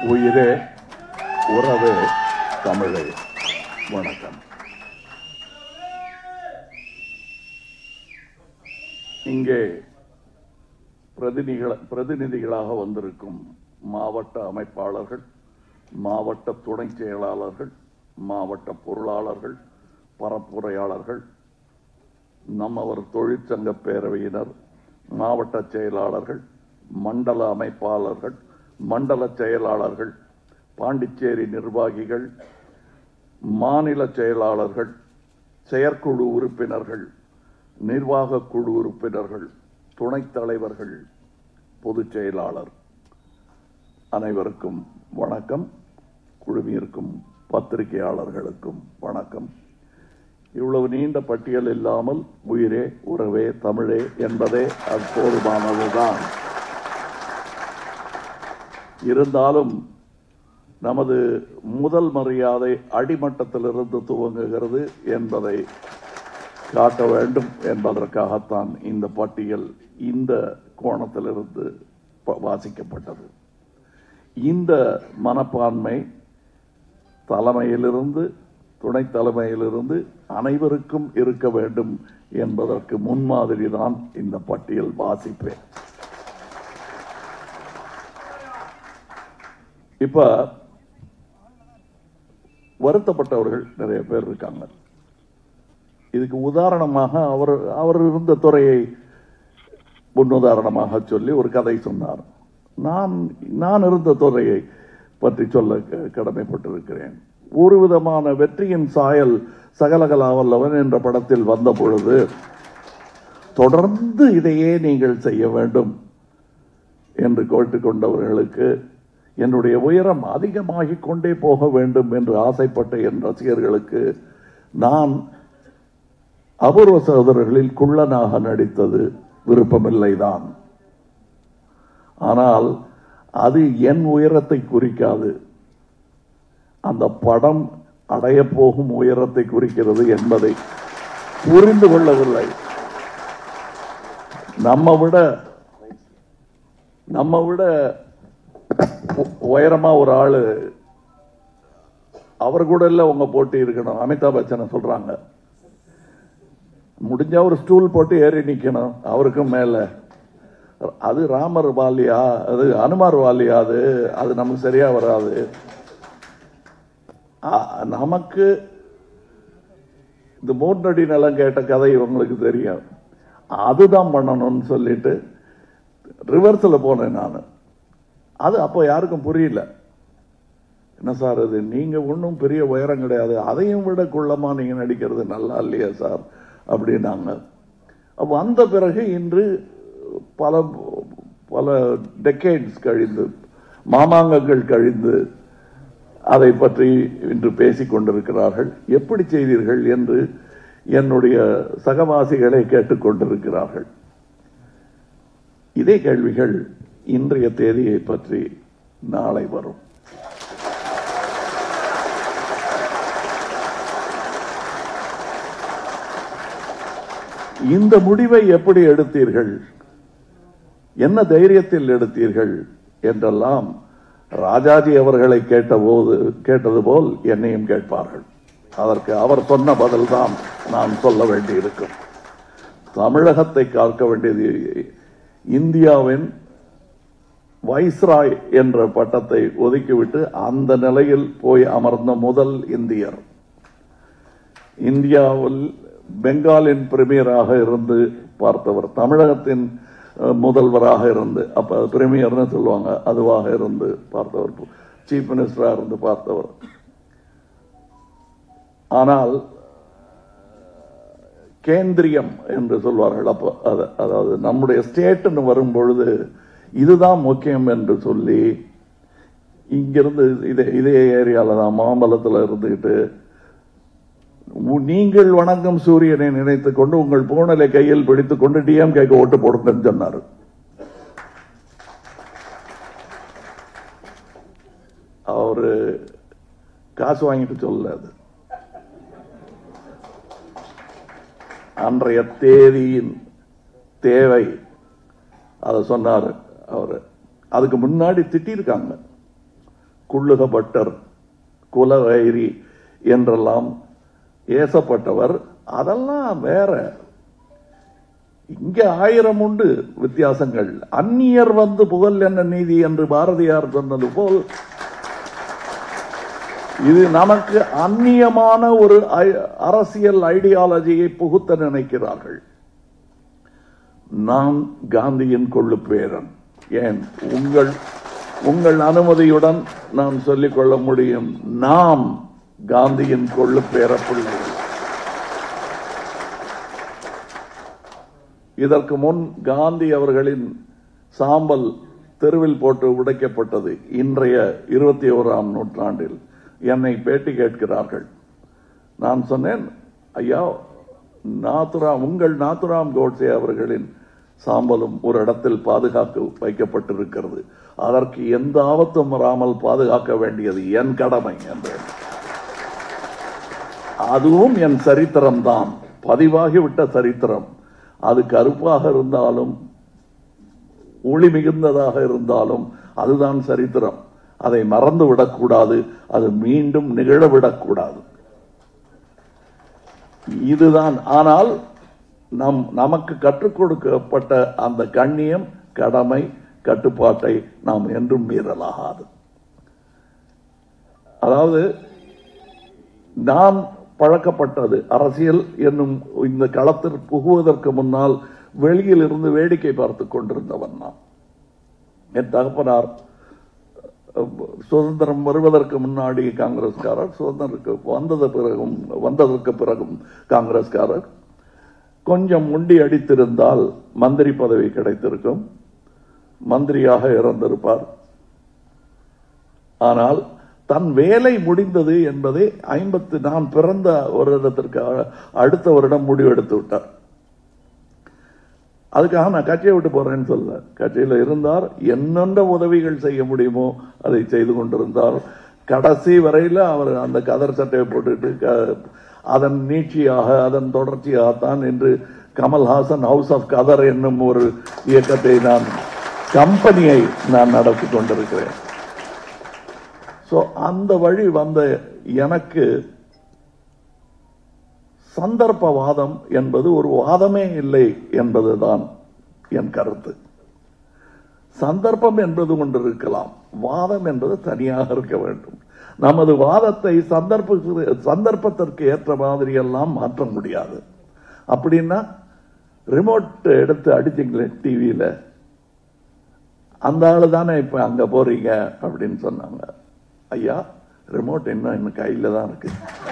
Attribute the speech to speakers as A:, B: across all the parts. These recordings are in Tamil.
A: உயிரே உறவே தமிழே வணக்கம் இங்கே பிரதிநிதிகள பிரதிநிதிகளாக வந்திருக்கும் மாவட்ட அமைப்பாளர்கள் மாவட்ட துணை செயலாளர்கள் மாவட்ட பொருளாளர்கள் பரப்புரையாளர்கள் நம்மவர் தொழிற்சங்க பேரவையினர் மாவட்ட செயலாளர்கள் மண்டல அமைப்பாளர்கள் மண்டல செயலாளர்கள் பாண்டிச்சேரி நிர்வாகிகள் மாநில செயலாளர்கள் செயற்குழு உறுப்பினர்கள் நிர்வாக குழு உறுப்பினர்கள் துணைத் தலைவர்கள் பொதுச் செயலாளர் அனைவருக்கும் வணக்கம் குழுமியிருக்கும் பத்திரிகையாளர்களுக்கும் வணக்கம் இவ்வளவு நீண்ட பட்டியல் இல்லாமல் உயிரே உறவே தமிழே என்பதே அது போதுமானதுதான் இருந்தாலும் நமது முதல் மரியாதை அடிமட்டத்திலிருந்து துவங்குகிறது என்பதை காட்ட வேண்டும் என்பதற்காகத்தான் இந்த பட்டியல் இந்த கோணத்திலிருந்து ப- வாசிக்கப்பட்டது இந்த மனப்பான்மை தலைமையிலிருந்து துணைத் தலைமையிலிருந்து அனைவருக்கும் இருக்க வேண்டும் என்பதற்கு முன்மாதிரி தான் இந்த பட்டியல் வாசிப்பேன் இப்ப வருத்தப்பட்டவர்கள் நிறைய பேர் இருக்காங்க இதுக்கு உதாரணமாக அவர் அவர் இருந்த துறையை முன்னுதாரணமாக சொல்லி ஒரு கதை சொன்னார் நான் நான் இருந்த துறையை பற்றி சொல்ல க- கடமைப்பட்டிருக்கிறேன் ஒரு விதமான வெற்றியின் சாயல் சகலகலா வல்லவன் என்ற படத்தில் வந்த பொழுது தொடர்ந்து இதையே நீங்கள் செய்ய வேண்டும் என்று கேட்டுக்கொண்டவர்களுக்கு என்னுடைய உயரம் அதிகமாகிக் கொண்டே போக வேண்டும் என்று ஆசைப்பட்ட என் ரசிகர்களுக்கு நான் அபூர்வ சகோதரர்களில் குள்ளனாக நடித்தது விருப்பமில்லைதான் ஆனால் அது என் உயரத்தை குறிக்காது அந்த படம் அடைய போகும் உயரத்தை குறிக்கிறது என்பதை புரிந்து கொள்ளவில்லை நம்ம விட நம்ம விட உ- உயரமா ஒரு ஆளு அவர் கூட இல்ல உங்க போட்டி இருக்கணும் அமிதாப் பச்சனை சொல்றாங்க முடிஞ்சா ஒரு ஸ்டூல் போட்டு ஏறி நிக்கணும் அவருக்கும் மேல அது ராமர் வாலியா அது அனுமார் வாலியா அது அது நமக்கு சரியா வராது ஆ, நமக்கு இந்த மூன்றடி நிலம் கேட்ட கதை உங்களுக்கு தெரியும் அதுதான் பண்ணணும்னு சொல்லிட்டு ரிவர்ஸ்ல போனேன் நான் அது அப்போ யாருக்கும் புரியல என்ன சார் இது நீங்க ஒன்றும் பெரிய உயரம் கிடையாது அதையும் விட குள்ளமா நீங்க நடிக்கிறது நல்லா இல்லையா சார் அப்படின்னாங்க அப்ப வந்த பிறகு இன்று பல பல டெக்கேட்ஸ் கழிந்து மாமாங்கங்கள் கழிந்து அதை பற்றி இன்று பேசிக் கொண்டிருக்கிறார்கள் எப்படி செய்தீர்கள் என்று என்னுடைய சகவாசிகளை கேட்டுக்கொண்டிருக்கிறார்கள் இதே கேள்விகள் இன்றைய தேதியை பற்றி நாளை வரும் இந்த முடிவை எப்படி எடுத்தீர்கள் என்ன தைரியத்தில் எடுத்தீர்கள் என்றெல்லாம் ராஜாஜி அவர்களை கேட்டபோது கேட்டது போல் என்னையும் கேட்பார்கள் அதற்கு அவர் சொன்ன பதில்தான் நான் சொல்ல வேண்டியிருக்கும் தமிழகத்தை காக்க வேண்டியது இந்தியாவின் வைஸ்ராய் என்ற பட்டத்தை ஒதுக்கிவிட்டு அந்த நிலையில் போய் அமர்ந்த முதல் இந்தியர் இந்தியாவில் பெங்காலின் பிரீமியராக இருந்து பார்த்தவர் தமிழகத்தின் அஹ், முதல்வராக இருந்து அப்ப பிரீமியர்னு சொல்லுவாங்க அதுவாக இருந்து பார்த்தவர் சீஃப் மினிஸ்டரா இருந்து பார்த்தவர் ஆனால் கேந்திரியம் என்று சொல்வார்கள் அப்போ அது- அதாவது நம்முடைய ஸ்டேட்னு வரும் பொழுது இதுதான் முக்கியம் என்று சொல்லி இங்கிருந்து இதே இதே ஏரியால தான் மாம்பலத்தில் இருந்துகிட்டு உ- நீங்கள் வணங்கும் சூரியனை நினைத்துக் கொண்டு உங்கள் பூனலை கையில் பிடித்துக் கொண்டு டிஎம்கேக்கு ஓட்டு போடுங்கன்னு சொன்னார் அவரு காசு வாங்கிட்டு சொல்லல அது அன்றைய தேதியின் தேவை அதை சொன்னாரு அவரு அதுக்கு முன்னாடி திட்டியிருக்காங்க குள்ளுகப்பட்டர் குலவைரி என்றெல்லாம் ஏசப்பட்டவர் அதெல்லாம் வேற இங்க ஆயிரம் உண்டு வித்தியாசங்கள் அந்நியர் வந்து புகழ் என்ன நீதி என்று பாரதியார் சொன்னது போல் இது நமக்கு அந்நியமான ஒரு ஐ- அரசியல் ஐடியாலஜியை புகுத்த நினைக்கிறார்கள் நான் காந்தியின் கொள்ளு பேரன் ஏன் உங்கள் உங்கள் அனுமதியுடன் நான் சொல்லிக் கொள்ள முடியும் நாம் காந்தியின் கொள்ளு பேர பிள்ளைகள் இதற்கு முன் காந்தி அவர்களின் சாம்பல் தெருவில் போட்டு உடைக்கப்பட்டது இன்றைய இருபத்தி ஓராம் நூற்றாண்டில் என்னை பேட்டி கேட்கிறார்கள் நான் சொன்னேன் ஐயா நாத்துராம் உங்கள் நாத்துராம் கோட்சே அவர்களின் சாம்பலும் ஒரு இடத்தில் பாதுகாக்க வைக்கப்பட்டிருக்கிறது அதற்கு எந்த ஆபத்தும் வராமல் பாதுகாக்க வேண்டியது என் கடமை என்றேன் அதுவும் என் சரித்திரம்தான் பதிவாகிவிட்ட சரித்திரம் அது கருப்பாக இருந்தாலும் ஒளி மிகுந்ததாக இருந்தாலும் அதுதான் சரித்திரம் அதை மறந்து விடக்கூடாது அது மீண்டும் நிகழவிடக்கூடாது இதுதான் ஆனால் நம் நமக்கு கற்றுக் கொடுக்கப்பட்ட அந்த கண்ணியம் கடமை கட்டுப்பாட்டை நாம் என்றும் மீறலாகாது அதாவது நான் பழக்கப்பட்டது அரசியல் என்னும் இந்த களத்தில் புகுவதற்கு முன்னால் வெளியில் இருந்து வேடிக்கை பார்த்து கொண்டிருந்தவன் நான் என் தகப்பனார் அஹ், சுதந்திரம் வருவதற்கு முன்னாடி காங்கிரஸ்காரர் சுதந்திரக்கு வந்தது பிறகும் வந்ததற்கு பிறகும் காங்கிரஸ்காரர் கொஞ்சம் முண்டி அடித்திருந்தால் மந்திரி பதவி கிடைத்திருக்கும் மந்திரியாக இறந்திருப்பார் ஆனால் தன் வேலை முடிந்தது என்பதை ஐம்பத்து நான் பிறந்த வருடத்திற்கு அ- அடுத்த வருடம் முடிவெடுத்து விட்டார் அதுக்காக நான் கட்சியை விட்டு போறேன்னு சொல்ல கட்சியில் இருந்தார் என்னென்ன உதவிகள் செய்ய முடியுமோ அதை செய்து கொண்டிருந்தார் கடைசி வரையில் அவர் அந்த கதர் சட்டையை போட்டுட்டு க- அதன் நீட்சியாக அதன் தொடர்ச்சியாகத்தான் என்று கமல்ஹாசன் ஹவுஸ் ஆஃப் கதர் என்னும் ஒரு இயக்கத்தை நான் கம்பெனியை நான் நடத்தி கொண்டிருக்கிறேன் சோ அந்த வழி வந்த எனக்கு சந்தர்ப்பவாதம் என்பது ஒரு வாதமே இல்லை என்பதுதான் என் கருத்து சந்தர்ப்பம் என்பது ஒன்று இருக்கலாம் வாதம் என்பது தனியாக இருக்க வேண்டும் நமது வாதத்தை சந்தர்ப்ப சந்தர்ப்பத்திற்கு ஏற்ற மாதிரி எல்லாம் மாற்ற முடியாது அப்படின்னா ரிமோட் எடுத்து அடிச்சிங்களே டிவியில அந்த ஆளு தானே இப்ப அங்க போறீங்க அப்படின்னு சொன்னாங்க ஐயா ரிமோட் இன்னும் இன்னும் கையில தான் இருக்கு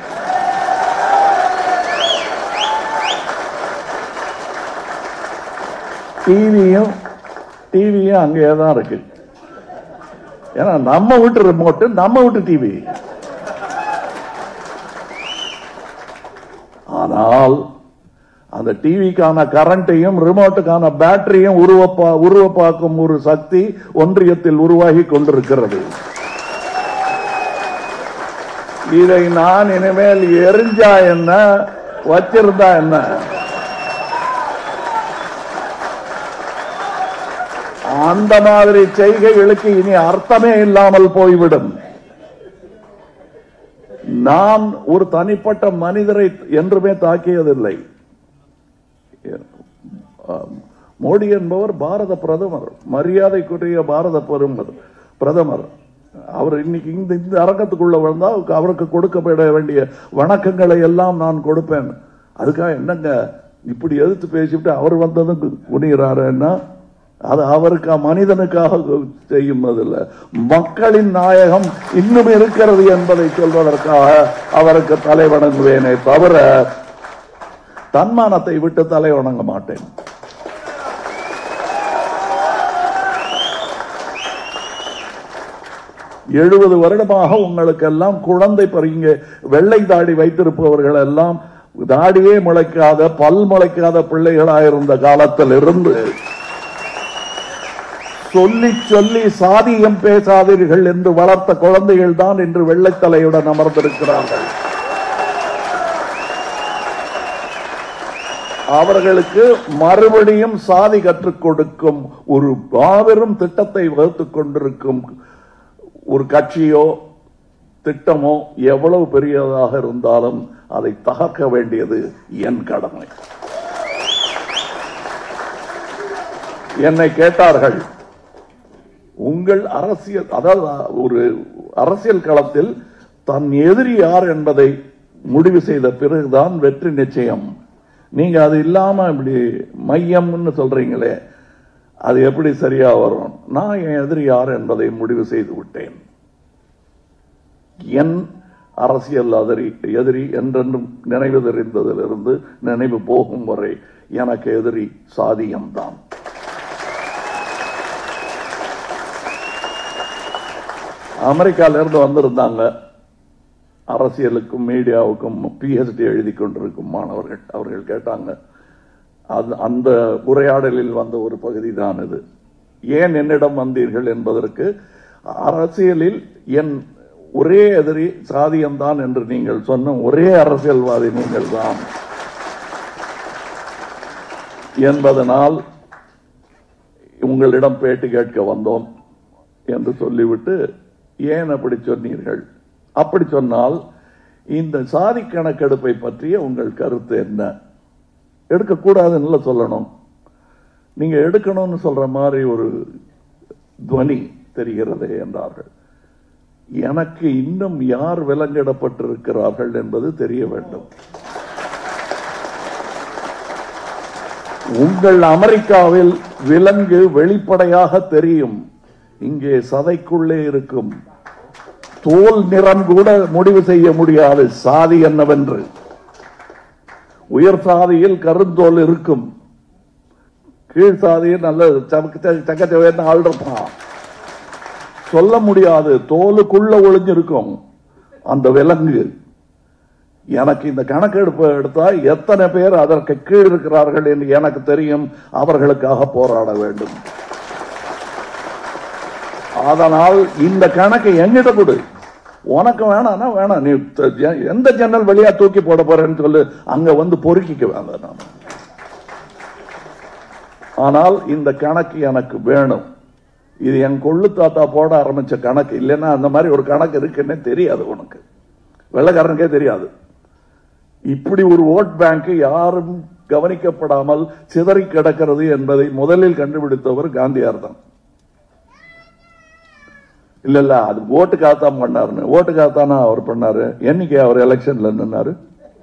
A: டிவியும் டிவியும் அங்கேயே தான் இருக்கு ஏன்னா நம்ம வீட்டு ரிமோட் நம்ம வீட்டு டிவி ஆனால் அந்த டிவிக்கான கரண்ட்டையும் ரிமோட்டுக்கான பேட்டரியும் உருவப்பா உருவப்பாக்கும் ஒரு சக்தி ஒன்றியத்தில் உருவாகி கொண்டிருக்கிறது இதை நான் இனிமேல் எரிஞ்சா என்ன வச்சிருந்தா என்ன அந்த மாதிரி செய்கைகளுக்கு இனி அர்த்தமே இல்லாமல் போய்விடும் நான் ஒரு தனிப்பட்ட மனிதரை என்றுமே தாக்கியதில்லை மோடி என்பவர் பாரத பிரதமர் மரியாதைக்குரிய பாரத பெருமர் பிரதமர் அவர் இன்னைக்கு இந்த இந்த அரங்கத்துக்குள்ள வந்தா அவருக்கு கொடுக்கப்பட வேண்டிய வணக்கங்களை எல்லாம் நான் கொடுப்பேன் அதுக்காக என்னங்க இப்படி எதிர்த்து பேசிவிட்டு அவர் வந்ததும் குனிகிறாருன்னா அது அவருக்கு மனிதனுக்காக செய்யும் அதில்ல மக்களின் நாயகம் இன்னும் இருக்கிறது என்பதை சொல்வதற்காக அவருக்கு தலை வணங்குவேனே தவிர தன்மானத்தை விட்டு தலை வணங்க மாட்டேன் எழுபது வருடமாக உங்களுக்கு எல்லாம் குழந்தை பறிங்க வெள்ளை தாடி வைத்திருப்பவர்கள் எல்லாம் தாடியே முளைக்காத பல் முளைக்காத பிள்ளைகளாயிருந்த காலத்தில் இருந்து சொல்லி சொல்லி சாதியம் பேசாதீர்கள் என்று வளர்த்த குழந்தைகள் தான் இன்று வெள்ளைத்தலையுடன் அமர்ந்திருக்கிறார்கள் அவர்களுக்கு மறுபடியும் சாதி கற்றுக் கொடுக்கும் ஒரு மாபெரும் திட்டத்தை வகுத்துக் கொண்டிருக்கும் ஒரு கட்சியோ திட்டமோ எவ்வளவு பெரியதாக இருந்தாலும் அதை தகர்க்க வேண்டியது என் கடமை என்னை கேட்டார்கள் உங்கள் அரசியல் அதாவது ஒரு அரசியல் களத்தில் தன் எதிரி யார் என்பதை முடிவு செய்த பிறகுதான் வெற்றி நிச்சயம் நீங்க அது இல்லாம இப்படி மையம்னு சொல்றீங்களே அது எப்படி சரியா வரும் நான் என் எதிரி யார் என்பதை முடிவு செய்து விட்டேன் என் அரசியல் அதிரி எதிரி என்றென்றும் நினைவு தெரிந்ததிலிருந்து நினைவு போகும் வரை எனக்கு எதிரி சாதியம்தான் அமெரிக்கால இருந்து வந்திருந்தாங்க அரசியலுக்கும் மீடியாவுக்கும் பிஹெச்டி எழுதி கொண்டிருக்கும் மாணவர்கள் அவர்கள் கேட்டாங்க அது அந்த உரையாடலில் வந்த ஒரு பகுதி தான் இது ஏன் என்னிடம் வந்தீர்கள் என்பதற்கு அரசியலில் என் ஒரே எதிரி சாதியம்தான் என்று நீங்கள் சொன்ன ஒரே அரசியல்வாதி நீங்கள் தான் என்பதனால் உங்களிடம் பேட்டி கேட்க வந்தோம் என்று சொல்லிவிட்டு ஏன் அப்படி சொன்னீர்கள் அப்படி சொன்னால் இந்த சாதி கணக்கெடுப்பை பற்றிய உங்கள் கருத்து என்ன எடுக்கக்கூடாதுன்னு சொல்லணும் நீங்க எடுக்கணும்னு சொல்ற மாதிரி ஒரு துவனி தெரிகிறது என்றார்கள் எனக்கு இன்னும் யார் விலங்கிடப்பட்டிருக்கிறார்கள் என்பது தெரிய வேண்டும் உங்கள் அமெரிக்காவில் விலங்கு வெளிப்படையாக தெரியும் இங்கே சதைக்குள்ளே இருக்கும் தோல் நிறம் கூட முடிவு செய்ய முடியாது சாதி என்னவென்று உயர் சாதியில் கருந்தோல் இருக்கும் கீழ் சாதியில் நல்ல சக்கத்தை உயர்ந்த ஆள் இருப்பான் சொல்ல முடியாது தோலுக்குள்ள ஒளிஞ்சிருக்கும் அந்த விலங்கு எனக்கு இந்த கணக்கெடுப்பு எடுத்தா எத்தனை பேர் அதற்கு கீழ் இருக்கிறார்கள் என்று எனக்கு தெரியும் அவர்களுக்காக போராட வேண்டும் அதனால் இந்த கணக்கை எங்கிட்ட கொடு உனக்கு வேணாம்னா வேணாம் நீ த- எந்த ஜன்னல் வழியா தூக்கி போட போறேன்னு சொல்லு அங்க வந்து பொறுக்கிக்க வேண்டாம் நான் ஆனால் இந்த கணக்கு எனக்கு வேணும் இது என் கொள்ளு தாத்தா போட ஆரம்பிச்ச கணக்கு இல்லைன்னா அந்த மாதிரி ஒரு கணக்கு இருக்குன்னே தெரியாது உனக்கு வெள்ளக்காரனுக்கே தெரியாது இப்படி ஒரு ஓட் பேங்க் யாரும் கவனிக்கப்படாமல் சிதறி கிடக்கிறது என்பதை முதலில் கண்டுபிடித்தவர் காந்தியார் தான் இல்ல இல்ல அது ஓட்டுக்காகத்தான் பண்ணாருன்னு ஓட்டுக்காகத்தானா அவர் பண்ணாரு என்னைக்கு அவர் எலெக்ஷன்ல நின்னாரு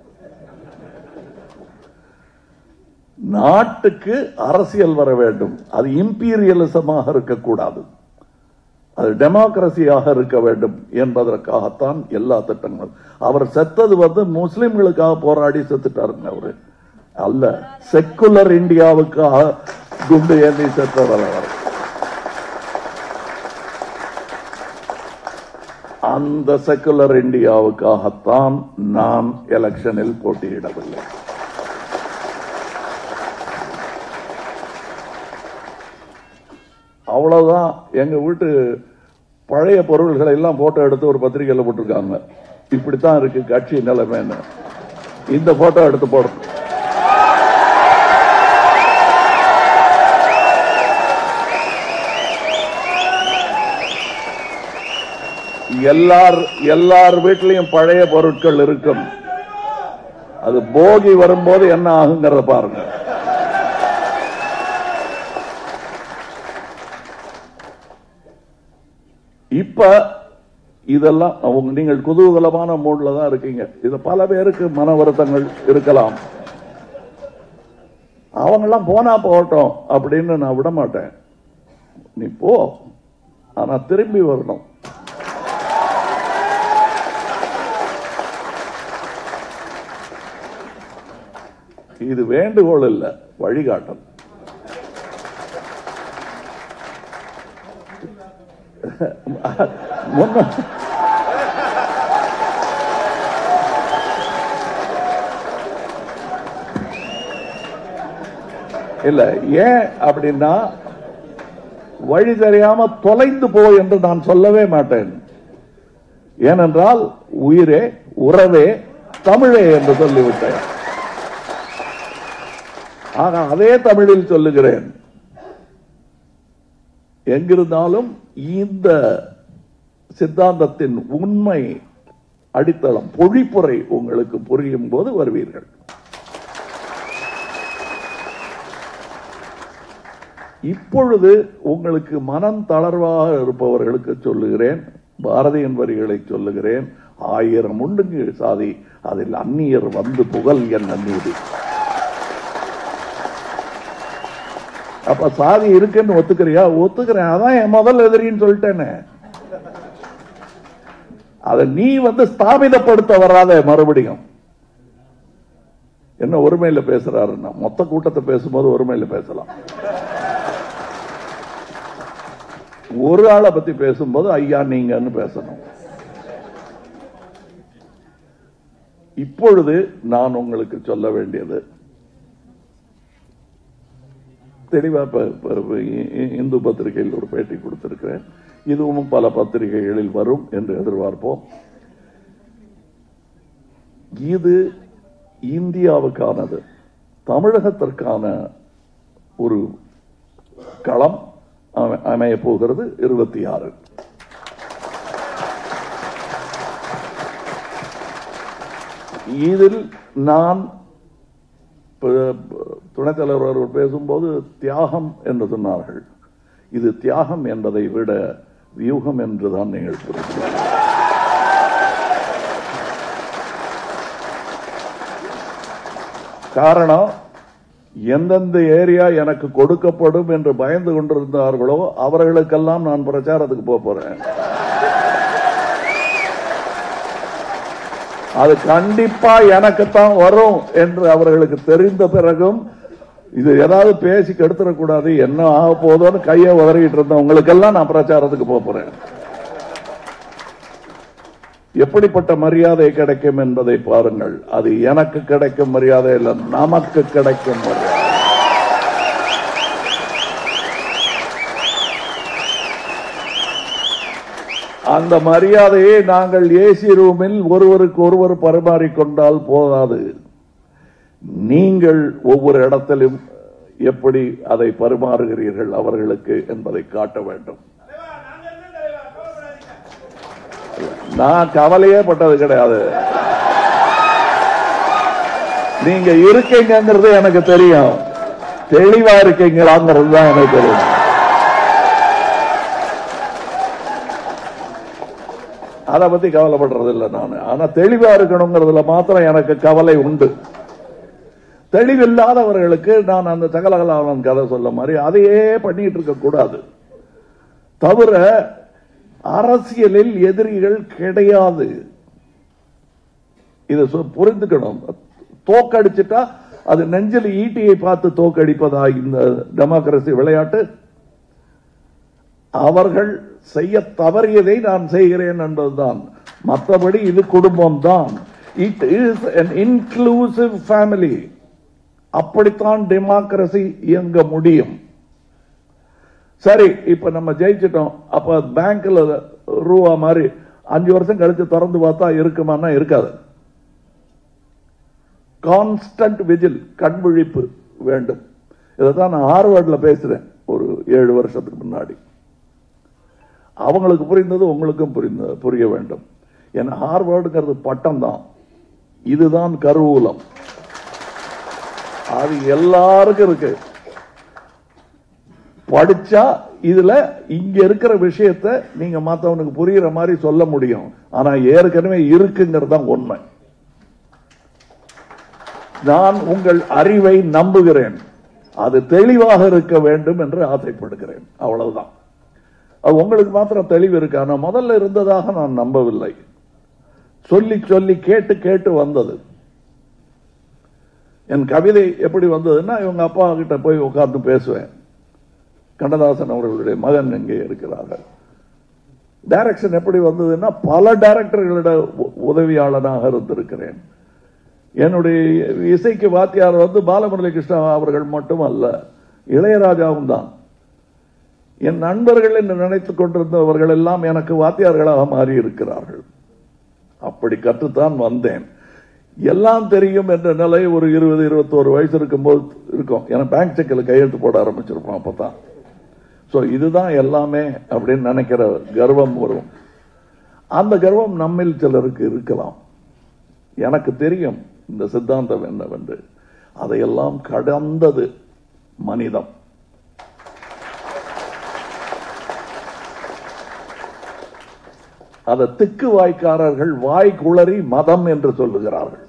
A: நாட்டுக்கு அரசியல் வர வேண்டும் அது இம்பீரியலிசமாக இருக்கக்கூடாது அது டெமோக்ரஸியாக இருக்க வேண்டும் என்பதற்காகத்தான் எல்லா திட்டங்களும் அவர் செத்தது வந்து முஸ்லிம்களுக்காக போராடி செத்துட்டாருங்க அவரு அல்ல செக்குலர் இந்தியாவுக்காக குண்டு ஏந்தி செத்தவர் அவர் அந்த செக்குலர் இந்தியாவுக்காகத்தான் நான் எலெக்ஷனில் போட்டியிடவில்லை அவ்வளவுதான் எங்க வீட்டு பழைய பொருள்களை எல்லாம் போட்டோ எடுத்து ஒரு பத்திரிகையில போட்டிருக்காங்க இப்படித்தான் இருக்கு கட்சி நிலைமைன்னு இந்த போட்டோ எடுத்து போடணும் எல்லார் எல்லார் வீட்லயும் பழைய பொருட்கள் இருக்கும் அது போகி வரும்போது என்ன ஆகுங்கிறத பாருங்க இப்ப இதெல்லாம் அவங்க நீங்கள் குதூகலமான மூட்ல தான் இருக்கீங்க இது பல பேருக்கு மன வருத்தங்கள் இருக்கலாம் அவங்கெல்லாம் போனா போகட்டும் அப்படின்னு நான் விட மாட்டேன் நீ போ ஆனா திரும்பி வரணும் இது வேண்டுகோள் இல்ல வழிகாட்டல் முன்ன இல்ல ஏன் அப்படின்னா வழி தெரியாம தொலைந்து போ என்று நான் சொல்லவே மாட்டேன் ஏனென்றால் உயிரே உறவே தமிழே என்று சொல்லிவிட்டேன் ஆக அதே தமிழில் சொல்லுகிறேன் எங்கிருந்தாலும் இந்த சித்தாந்தத்தின் உண்மை அடித்தளம் பொழிப்புரை உங்களுக்கு புரியும் போது வருவீர்கள் இப்பொழுது உங்களுக்கு மனம் தளர்வாக இருப்பவர்களுக்கு சொல்லுகிறேன் பாரதியின் வரிகளை சொல்லுகிறேன் ஆயிரம் உண்டுங்க சாதி அதில் அந்நியர் வந்து புகழ் என் நீதி அப்ப சாதி இருக்குன்னு ஒத்துக்கிறியா ஒத்துக்கிறேன் அதான் என் முதல் எதிரின்னு சொல்லிட்டேனே அதை நீ வந்து ஸ்தாபிதப்படுத்த வராத மறுபடியும் என்ன ஒருமையில பேசுறாருன்னா மொத்த கூட்டத்தை பேசும்போது ஒருமையில பேசலாம் ஒரு ஆளை பத்தி பேசும்போது ஐயா நீங்கன்னு பேசணும் இப்பொழுது நான் உங்களுக்கு சொல்ல வேண்டியது தெளிவா இப்ப- இப்ப- இப்ப இ- இ- இந்து பத்திரிகையில் ஒரு பேட்டி கொடுத்திருக்கிறேன் இதுவும் பல பத்திரிகைகளில் வரும் என்று எதிர்பார்ப்போம் இது இந்தியாவுக்கானது தமிழகத்திற்கான ஒரு களம் அமை- அமையப் போகிறது இருபத்தி ஆறு இதில் நான் இப்ப, துணைத் தலைவர் அவர்கள் பேசும்போது தியாகம் என்று சொன்னார்கள் இது தியாகம் என்பதை விட வியூகம் என்றுதான் நீங்கள் புரிந்து காரணம் எந்தெந்த ஏரியா எனக்கு கொடுக்கப்படும் என்று பயந்து கொண்டிருந்தார்களோ அவர்களுக்கெல்லாம் நான் பிரச்சாரத்துக்கு போக போறேன் அது கண்டிப்பா எனக்குத்தான் வரும் என்று அவர்களுக்கு தெரிந்த பிறகும் இது ஏதாவது பேசி கெடுத்துடக்கூடாது என்ன ஆக போதோன்னு கையை உதறிட்டு இருந்தவங்களுக்கெல்லாம் நான் பிரச்சாரத்துக்கு போக போறேன் எப்படிப்பட்ட மரியாதை கிடைக்கும் என்பதை பாருங்கள் அது எனக்கு கிடைக்கும் மரியாதை இல்ல நமக்கு கிடைக்கும் மரியாதை அந்த மரியாதையை நாங்கள் ஏசி ரூமில் ஒருவருக்கு ஒருவர் பரிமாறிக்கொண்டால் போதாது நீங்கள் ஒவ்வொரு இடத்திலும் எப்படி அதை பரிமாறுகிறீர்கள் அவர்களுக்கு என்பதை காட்ட வேண்டும் நான் கவலையே பட்டது கிடையாது நீங்க இருக்கீங்கிறது எனக்கு தெரியும் தெளிவா இருக்கீங்களாங்கிறது தான் எனக்கு தெரியும் அதை பத்தி கவலைப்படுறது இல்லை நான் ஆனா தெளிவா இருக்கணுங்கிறதுல மாத்திரம் எனக்கு கவலை உண்டு தெளிவில்லாதவர்களுக்கு நான் அந்த சகலகலாவன் கதை சொல்ல மாதிரி அதையே பண்ணிட்டு இருக்க கூடாது தவிர அரசியலில் எதிரிகள் கிடையாது இதை சொ- புரிந்துக்கணும் தோக்கடிச்சிட்டா அது நெஞ்சில் ஈட்டியை பார்த்து தோக்கடிப்பதா இந்த டெமோக்ரசி விளையாட்டு அவர்கள் செய்ய தவறியதை நான் செய்கிறேன் என்பதுதான் மற்றபடி இது குடும்பம் தான் it is an inclusive family அப்படித்தான் டெமோக்ரசி இயங்க முடியும் சரி இப்ப நம்ம ஜெயிச்சிட்டோம் அப்ப பேங்க்ல ரூபா மாதிரி அஞ்சு வருஷம் கழிச்சு திறந்து பார்த்தா இருக்குமான்னா இருக்காது கான்ஸ்டன்ட் விஜில் கண் விழிப்பு வேண்டும் இதைத்தான் நான் ஹார்வர்ட்ல பேசுறேன் ஒரு ஏழு வருஷத்துக்கு முன்னாடி அவங்களுக்கு புரிந்தது உங்களுக்கும் புரிந்த புரிய வேண்டும் ஏன்னா ஹார்வர்டுங்கிறது பட்டம் தான் இதுதான் கருவூலம் அது எல்லாருக்கும் இருக்கு படிச்சா இதுல இங்க இருக்கிற விஷயத்தை நீங்க மத்தவனுக்கு புரியுற மாதிரி சொல்ல முடியும் ஆனா ஏற்கனவே இருக்குங்கிறது தான் உண்மை நான் உங்கள் அறிவை நம்புகிறேன் அது தெளிவாக இருக்க வேண்டும் என்று ஆசைப்படுகிறேன் அவ்வளவுதான் அது உங்களுக்கு மாத்திரம் தெளிவு இருக்கு ஆனா முதல்ல இருந்ததாக நான் நம்பவில்லை சொல்லி சொல்லி கேட்டு கேட்டு வந்தது என் கவிதை எப்படி வந்ததுன்னா இவங்க அப்பா கிட்ட போய் உட்கார்ந்து பேசுவேன் கண்ணதாசன் அவர்களுடைய மகன் இங்கே இருக்கிறார்கள் டைரக்ஷன் எப்படி வந்ததுன்னா பல டைரக்டர்களிட உ- உதவியாளனாக இருந்திருக்கிறேன் என்னுடைய இசைக்கு வாத்தியார் வந்து பாலமுரளி கிருஷ்ணா அவர்கள் மட்டும் அல்ல இளையராஜாவும் தான் என் நண்பர்கள் என்று நினைத்துக் கொண்டிருந்தவர்கள் எல்லாம் எனக்கு வாத்தியார்களாக மாறி இருக்கிறார்கள் அப்படி கற்றுத்தான் வந்தேன் எல்லாம் தெரியும் என்ற நிலை ஒரு இருபது இருபத்தோரு வயசு இருக்கும்போது இருக்கும் ஏன்னா பேங்க் செக்கில் கையெழுத்து போட ஆரம்பிச்சிருப்போம் அப்பதான் சோ இதுதான் எல்லாமே அப்படின்னு நினைக்கிற கர்வம் வரும் அந்த கர்வம் நம்மில் சிலருக்கு இருக்கலாம் எனக்கு தெரியும் இந்த சித்தாந்தம் என்னவென்று அதையெல்லாம் கடந்தது மனிதம் அதை திக்கு வாய்க்காரர்கள் வாய் குளறி மதம் என்று சொல்லுகிறார்கள்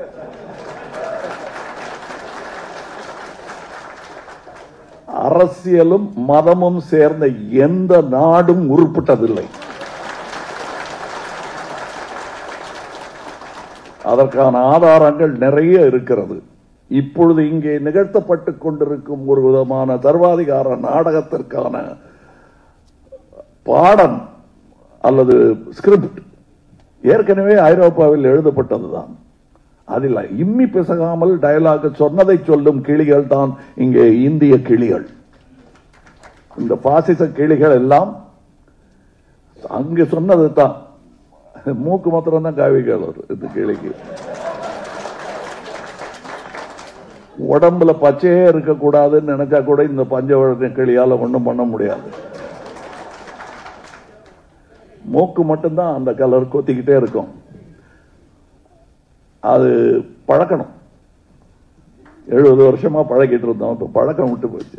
A: அரசியலும் மதமும் சேர்ந்த எந்த நாடும் உருப்பட்டதில்லை அதற்கான ஆதாரங்கள் நிறைய இருக்கிறது இப்பொழுது இங்கே நிகழ்த்தப்பட்டுக் கொண்டிருக்கும் ஒரு விதமான சர்வாதிகார நாடகத்திற்கான பாடம் அல்லது ஸ்கிரிப்ட் ஏற்கனவே ஐரோப்பாவில் எழுதப்பட்டதுதான் அதில் இம்மி பிசகாமல் டயலாக் சொன்னதை சொல்லும் கிளிகள் தான் இங்கே இந்திய கிளிகள் இந்த பாசிச கிளிகள் எல்லாம் அங்கு சொன்னது தான் மூக்கு மாத்திரம் தான் காவிகள் இந்த கிளிக்கு உடம்புல பச்சையே இருக்கக்கூடாதுன்னு நினைச்சா கூட இந்த பஞ்சவழக்க கிளியால ஒண்ணும் பண்ண முடியாது மூக்கு மட்டும்தான் அந்த கலர் கொத்திக்கிட்டே இருக்கும் அது பழக்கணும் எழுபது வருஷமா பழகிட்டு இருந்தோம் இப்ப பழக்கம் விட்டு போச்சு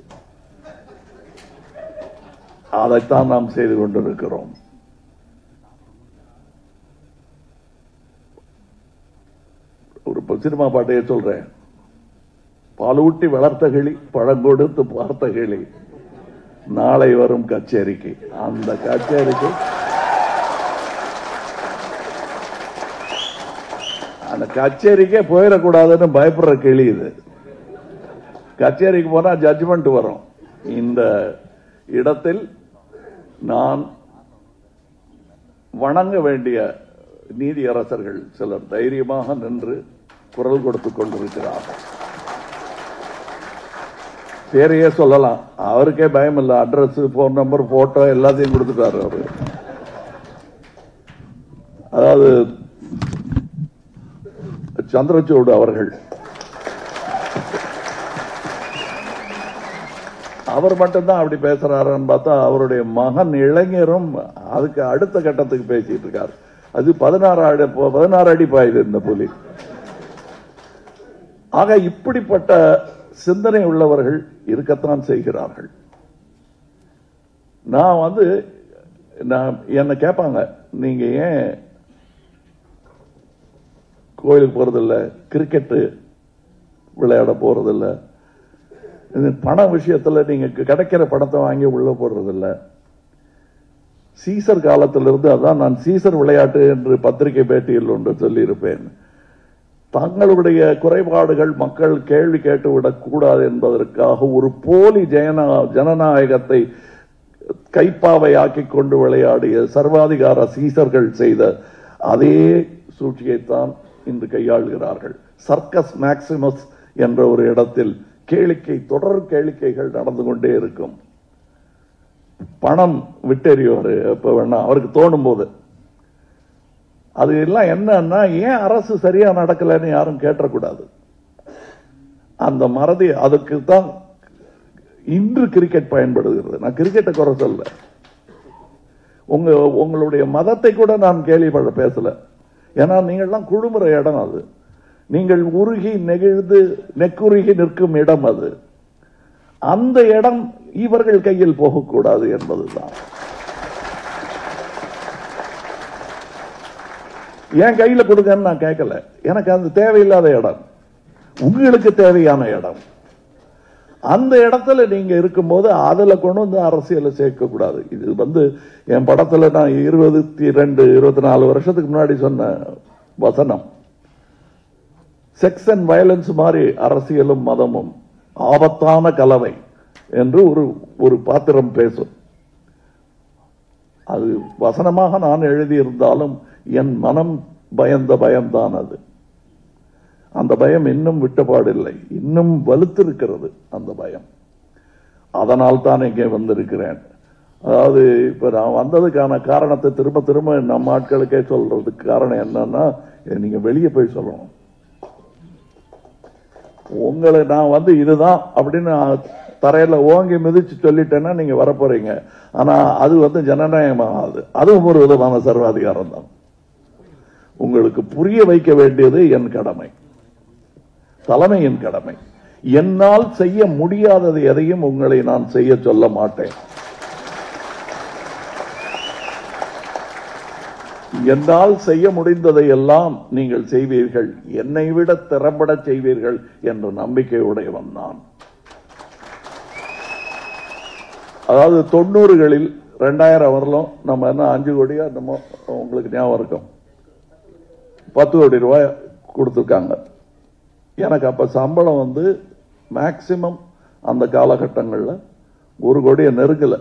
A: அதைத்தான் நாம் செய்து கொண்டிருக்கிறோம் ஒரு ப- சினிமா பாட்டையே சொல்றேன் பாலூட்டி வளர்த்த கிளி பழம் கொடுத்து பார்த்த கிளி நாளை வரும் கச்சேரிக்கு அந்த கச்சேரிக்கு அந்த கச்சேரிக்கே போயிடக்கூடாதுன்னு பயப்படுற கிளி இது கச்சேரிக்கு போனா ஜட்ஜ்மெண்ட் வரும் இந்த இடத்தில் நான் வணங்க வேண்டிய நீதியரசர்கள் சிலர் தைரியமாக நின்று குரல் கொடுத்துக் கொண்டிருக்கிறார்கள் பேரையே சொல்லலாம் அவருக்கே பயம் இல்லை அட்ரஸ் போன் நம்பர் போட்டோ எல்லாத்தையும் கொடுத்துட்டாரு அவரு அதாவது சந்திரசூடு அவர்கள் அவர் மட்டும்தான் அப்படி பேசுறாருன்னு பார்த்தா அவருடைய மகன் இளைஞரும் அதுக்கு அடுத்த கட்டத்துக்கு பேசிட்டு இருக்காரு அது பதினாறு அடி பதினாறு அடி பாயுது இந்த புலி ஆக இப்படிப்பட்ட சிந்தனை உள்ளவர்கள் இருக்கத்தான் செய்கிறார்கள் நான் வந்து நான் என்ன கேட்பாங்க நீங்க ஏன் கோயிலுக்கு போறதில்ல கிரிக்கெட்டு விளையாட போறதில்ல இது பண விஷயத்துல நீங்க கிடைக்கிற பணத்தை வாங்கி உள்ள போடுறதில்ல சீசர் காலத்திலிருந்து அதான் நான் சீசர் விளையாட்டு என்று பத்திரிகை பேட்டியில் ஒன்று சொல்லியிருப்பேன் தங்களுடைய குறைபாடுகள் மக்கள் கேள்வி கேட்டுவிடக் கூடாது என்பதற்காக ஒரு போலி ஜன ஜனநாயகத்தை கைப்பாவையாக்கிக் கொண்டு விளையாடிய சர்வாதிகார சீசர்கள் செய்த அதே சூழ்ச்சியைத்தான் இன்று கையாளுகிறார்கள் சர்க்கஸ் மேக்சிமஸ் என்ற ஒரு இடத்தில் கேளிக்கை தொடர் கேளிக்கைகள் நடந்து கொண்டே இருக்கும் பணம் விட்டெறிவாரு எப்ப வேணா அவருக்கு தோணும் போது அது எல்லாம் என்னன்னா ஏன் அரசு சரியா நடக்கலைன்னு யாரும் கேட்டக்கூடாது அந்த மறதி அதுக்கு தான் இன்று கிரிக்கெட் பயன்படுகிறது நான் கிரிக்கெட்டை குறை சொல்ல உங்க உங்களுடைய மதத்தை கூட நான் கேள்விப்பட பேசல ஏன்னா நீங்கள்லாம் குழுமுறை இடம் அது நீங்கள் உருகி நெகிழ்ந்து நெக்குருகி நிற்கும் இடம் அது அந்த இடம் இவர்கள் கையில் போகக்கூடாது என்பதுதான் என் கையில கொடுங்கன்னு நான் கேட்கல எனக்கு அது தேவையில்லாத இடம் உங்களுக்கு தேவையான இடம் அந்த இடத்துல நீங்க இருக்கும்போது அதுல கொண்டு வந்து அரசியலை சேர்க்க கூடாது இது வந்து என் படத்துல நான் இருபத்தி ரெண்டு இருபத்தி நாலு வருஷத்துக்கு முன்னாடி சொன்ன வசனம் செக்ஸ் அண்ட் வயலன்ஸ் மாதிரி அரசியலும் மதமும் ஆபத்தான கலவை என்று ஒரு ஒரு பாத்திரம் பேசும் அது வசனமாக நான் எழுதியிருந்தாலும் என் மனம் பயந்த பயம்தான் அது அந்த பயம் இன்னும் விட்டபாடில்லை இன்னும் வலுத்திருக்கிறது அந்த பயம் அதனால் தான் இங்கே வந்திருக்கிறேன் அதாவது இப்ப நான் வந்ததுக்கான காரணத்தை திரும்ப திரும்ப நம்ம ஆட்களுக்கே சொல்றதுக்கு காரணம் என்னன்னா இதை நீங்க வெளியே போய் சொல்லணும் உங்களை நான் வந்து இதுதான் அப்படின்னு தரையில ஓங்கி மிதிச்சு சொல்லிட்டேன்னா நீங்க வரப்போறீங்க ஆனா அது வந்து ஜனநாயகமாகாது அதுவும் ஒரு விதமான சர்வாதிகாரம் தான் உங்களுக்கு புரிய வைக்க வேண்டியது என் கடமை தலைமையின் கடமை என்னால் செய்ய முடியாதது எதையும் உங்களை நான் செய்ய சொல்ல மாட்டேன் என்னால் செய்ய முடிந்ததை எல்லாம் நீங்கள் செய்வீர்கள் என்னை விட திறம்பட செய்வீர்கள் என்ற நம்பிக்கையுடையவன் நான் அதாவது தொண்ணூறுகளில் ரெண்டாயிரம் வரலும் நம்ம என்ன அஞ்சு கோடியா நம்ம உங்களுக்கு ஞாபகம் இருக்கும் பத்து கோடி ரூபாய் கொடுத்துருக்காங்க எனக்கு அப்ப சம்பளம் வந்து மேக்சிமம் அந்த காலகட்டங்களில் ஒரு கோடியை நெருங்கல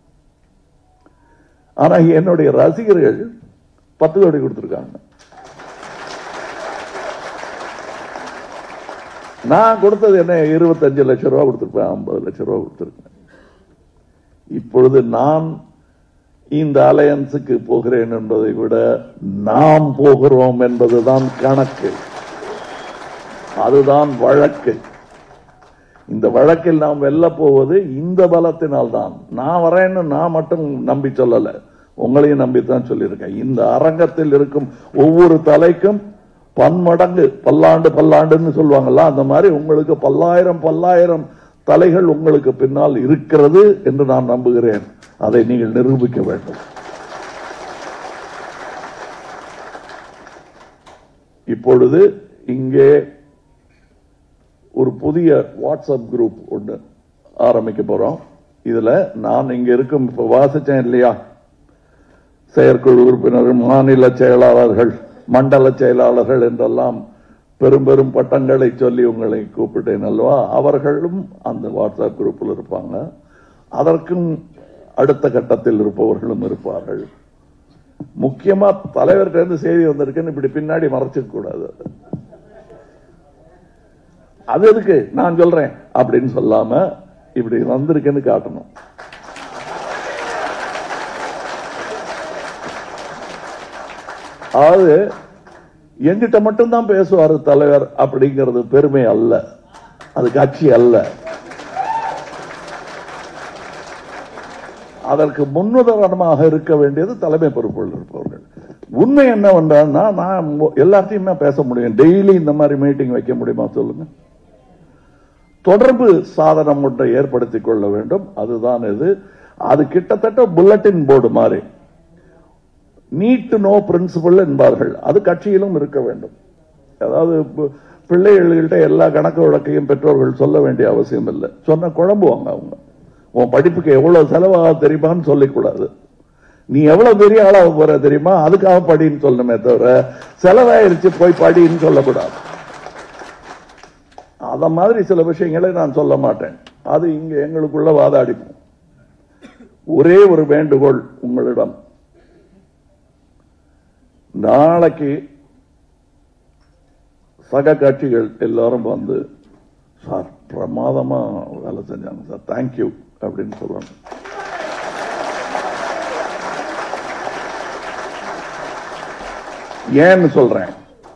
A: ஆனா என்னுடைய ரசிகர்கள் பத்து கோடி கொடுத்துருக்காங்க நான் கொடுத்தது என்ன இருபத்தஞ்சு லட்சம் ரூபா கொடுத்துருப்பேன் ஐம்பது லட்சம் ரூபா கொடுத்துருக்கேன் இப்பொழுது நான் இந்த அலையன்ஸுக்கு போகிறேன் என்பதை விட நாம் போகிறோம் என்பதுதான் கணக்கு அதுதான் வழக்கு இந்த வழக்கில் நாம் வெல்ல போவது இந்த பலத்தினால் தான் நான் வரேன்னு நான் மட்டும் நம்பி சொல்லல உங்களையும் நம்பித்தான் சொல்லியிருக்கேன் இந்த அரங்கத்தில் இருக்கும் ஒவ்வொரு தலைக்கும் பன்மடங்கு பல்லாண்டு பல்லாண்டுன்னு சொல்லுவாங்கல்ல அந்த மாதிரி உங்களுக்கு பல்லாயிரம் பல்லாயிரம் தலைகள் உங்களுக்கு பின்னால் இருக்கிறது என்று நான் நம்புகிறேன் அதை நீங்கள் நிரூபிக்க வேண்டும் இப்பொழுது இங்கே ஒரு புதிய வாட்ஸ்அப் குரூப் ஒன்று ஆரம்பிக்க போறோம் இதுல நான் இங்க இருக்கும் இப்ப வாசிச்சேன் இல்லையா செயற்குழு உறுப்பினர்கள் மாநில செயலாளர்கள் மண்டல செயலாளர்கள் என்றெல்லாம் பெரும் பெரும் பட்டங்களை சொல்லி உங்களை கூப்பிட்டேன் அல்லவா அவர்களும் அந்த வாட்ஸ்அப் குரூப்பில் இருப்பாங்க அதற்கும் அடுத்த கட்டத்தில் இருப்பவர்களும் இருப்பார்கள் முக்கியமா தலைவர்கிட்ட இருந்து செய்தி வந்திருக்குன்னு இப்படி பின்னாடி மறைச்சிக்க கூடாது அது. அது எதுக்கு நான் சொல்றேன் அப்படின்னு சொல்லாம இப்படி வந்திருக்குன்னு காட்டணும் அதாவது எங்கிட்ட மட்டும்தான் பேசுவாரு தலைவர் அப்படிங்கிறது பெருமை அல்ல அது கட்சி அல்ல அதற்கு முன்னுதாரணமாக இருக்க வேண்டியது தலைமை பொறுப்பில் இருப்பவர்கள் உண்மை என்னவென்றால்னா நான் மொ- எல்லாத்தையுமே பேச முடியும் டெய்லி இந்த மாதிரி மீட்டிங் வைக்க முடியுமா சொல்லுங்க தொடர்பு சாதனம் ஒன்றை ஏற்படுத்திக் கொள்ள வேண்டும் அதுதான் இது அது கிட்டத்தட்ட புல்லட்டின் போர்டு மாதிரி நீட் நோ பிரின்சிபல் என்பார்கள் அது கட்சியிலும் இருக்க வேண்டும் அதாவது பு- பிள்ளைகள்கிட்ட எல்லா கணக்கு வழக்கையும் பெற்றோர்கள் சொல்ல வேண்டிய அவசியம் இல்லை சொன்ன குழம்புவாங்க அவங்க உன் படிப்புக்கு எவ்வளவு செலவாக தெரியுமான்னு சொல்லிக்கூடாது நீ எவ்வளவு பெரிய ஆளாக போற தெரியுமா அதுக்காக படின்னு சொல்லணுமே தவிர செலவாயிருச்சு போய் படின்னு சொல்லக்கூடாது அத மாதிரி சில விஷயங்களை நான் சொல்ல மாட்டேன் அது இங்க எங்களுக்குள்ள வாதாடிப்போம் ஒரே ஒரு வேண்டுகோள் உங்களிடம் நாளைக்கு சக கட்சிகள் எல்லாரும் வந்து சார் பிரமாதமா வேலை செஞ்சாங்க சார் தேங்க்யூ அப்படின்னு சொல்லுவாங்க ஏன்னு சொல்றேன்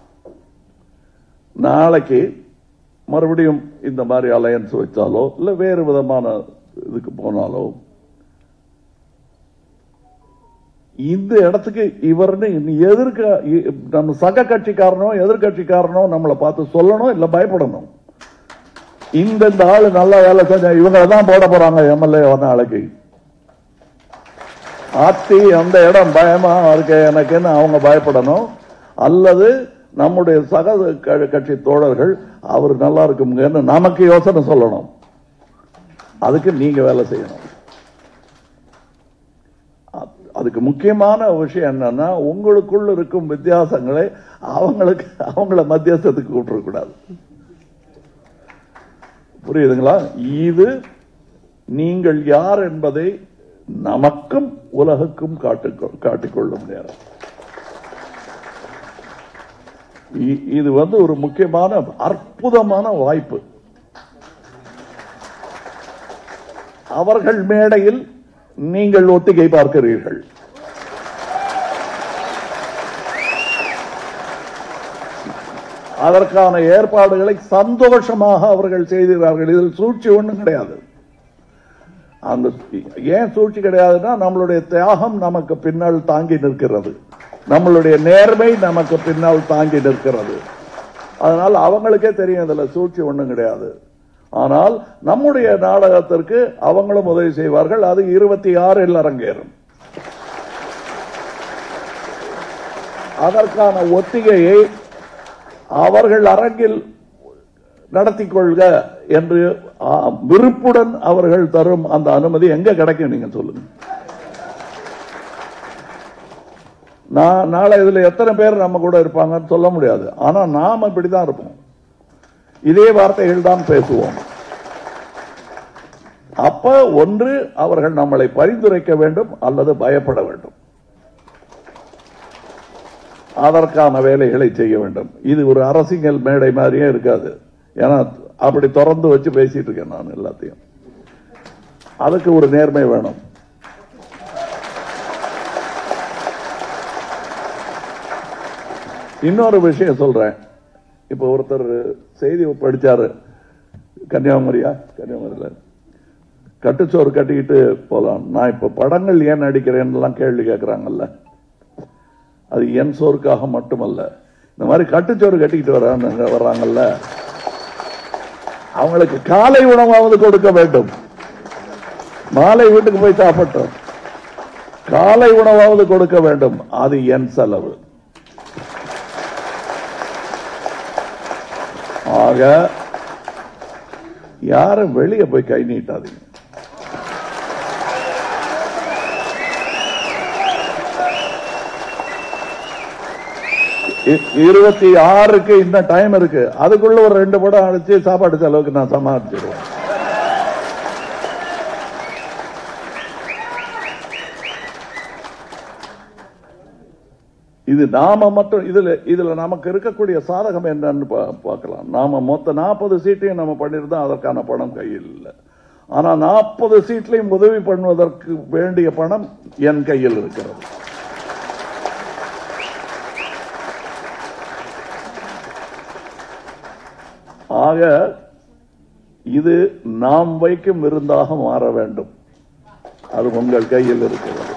A: நாளைக்கு மறுபடியும் இந்த மாதிரி அலையன்ஸ் வச்சாலோ இல்ல வேறு விதமான இதுக்கு போனாலோ இந்த இடத்துக்கு இவர்னு இனி எதிர்க்க இ- நம்ம சக கட்சிக்காரனோ எதிர்கட்சிக்காரனோ நம்மளை பார்த்து சொல்லணும் இல்ல பயப்படணும் இந்த இந்த ஆளு நல்லா வேலை செஞ்ச இவங்களை தான் போட போறாங்க எம்எல்ஏ நாளைக்கு ஆத்தி அந்த இடம் பயமா இருக்கு எனக்குன்னு அவங்க பயப்படணும் அல்லது நம்முடைய சக க- கட்சி தோழர்கள் அவர் நல்லா இருக்குங்கன்னு நமக்கு யோசனை சொல்லணும் அதுக்கு நீங்க வேலை செய்யணும் அ- அதுக்கு முக்கியமான விஷயம் என்னன்னா உங்களுக்குள்ள இருக்கும் வித்தியாசங்களை அவங்களுக்கு அவங்கள மத்தியஸ்தத்துக்கு கூப்பிடக்கூடாது புரியுதுங்களா இது நீங்கள் யார் என்பதை நமக்கும் உலகுக்கும் காட்டிக்கொ- காட்டிக்கொள்ளும் நேரம் இ- இது வந்து ஒரு முக்கியமான அற்புதமான வாய்ப்பு அவர்கள் மேடையில் நீங்கள் ஒத்திகை பார்க்கிறீர்கள் அதற்கான ஏற்பாடுகளை சந்தோஷமாக அவர்கள் செய்திருக்கிறார்கள் இதில் சூழ்ச்சி ஒன்றும் கிடையாது அந்த ஏன் சூழ்ச்சி கிடையாதுன்னா நம்மளுடைய தியாகம் நமக்கு பின்னால் தாங்கி நிற்கிறது நம்மளுடைய நேர்மை நமக்கு பின்னால் தாங்கி நிற்கிறது அதனால் அவங்களுக்கே தெரியும் இதுல சூழ்ச்சி ஒண்ணும் கிடையாது ஆனால் நம்முடைய நாடகத்திற்கு அவங்களும் உதவி செய்வார்கள் அது இருபத்தி ஆறில் அரங்கேறும் அதற்கான ஒத்திகையை அவர்கள் அரங்கில் நடத்திக் கொள்க என்று ஆ, விருப்புடன் அவர்கள் தரும் அந்த அனுமதி எங்க கிடைக்கும் நீங்க சொல்லுங்க நான் நாளை இதுல எத்தனை பேர் நம்ம கூட இருப்பாங்கன்னு சொல்ல முடியாது ஆனா நாம இப்படிதான் இருப்போம் இதே வார்த்தைகள் தான் பேசுவோம் அப்ப ஒன்று அவர்கள் நம்மளை பரிந்துரைக்க வேண்டும் அல்லது பயப்பட வேண்டும் அதற்கான வேலைகளை செய்ய வேண்டும் இது ஒரு அரசியல் மேடை மாதிரியே இருக்காது ஏன்னா அப்படி திறந்து வச்சு பேசிட்டு இருக்கேன் நான் எல்லாத்தையும் அதுக்கு ஒரு நேர்மை வேணும் இன்னொரு விஷயம் சொல்றேன் இப்ப ஒருத்தர் செய்தி படிச்சாரு கன்னியாகுமரியா கன்னியாகுமரியில கட்டுச்சோறு கட்டிக்கிட்டு போலாம் நான் இப்ப படங்கள் ஏன் நடிக்கிறேன்னு கேள்வி கேட்கறாங்கல்ல அது என் சோறுக்காக மட்டுமல்ல இந்த மாதிரி கட்டுச்சோறு கட்டிக்கிட்டு வராங்க வர்றாங்கல்ல அவங்களுக்கு காலை உணவாவது கொடுக்க வேண்டும் மாலை வீட்டுக்கு போய் சாப்பிட்டோம் காலை உணவாவது கொடுக்க வேண்டும் அது என் செலவு ஆக யாரும் வெளியே போய் கை நீட்டாதீங்க இ- இருபத்தி ஆறுக்கு இன்னும் டைம் இருக்கு அதுக்குள்ள ஒரு ரெண்டு படம் அடிச்சு சாப்பாடு செலவுக்கு நான் சமாளிச்சிடுவேன் இது நாம மட்டும் இதுல இதுல நமக்கு இருக்கக்கூடிய சாதகம் என்னன்னு பா- பார்க்கலாம் நாம மொத்த நாற்பது சீட்டையும் நம்ம பண்ணிருந்தா அதற்கான பணம் கையில் இல்லை ஆனா நாற்பது சீட்லையும் உதவி பண்ணுவதற்கு வேண்டிய பணம் என் கையில் இருக்கிறது ஆக இது நாம் வைக்கும் விருந்தாக மாற வேண்டும் அது உங்கள் கையில் இருக்கிறது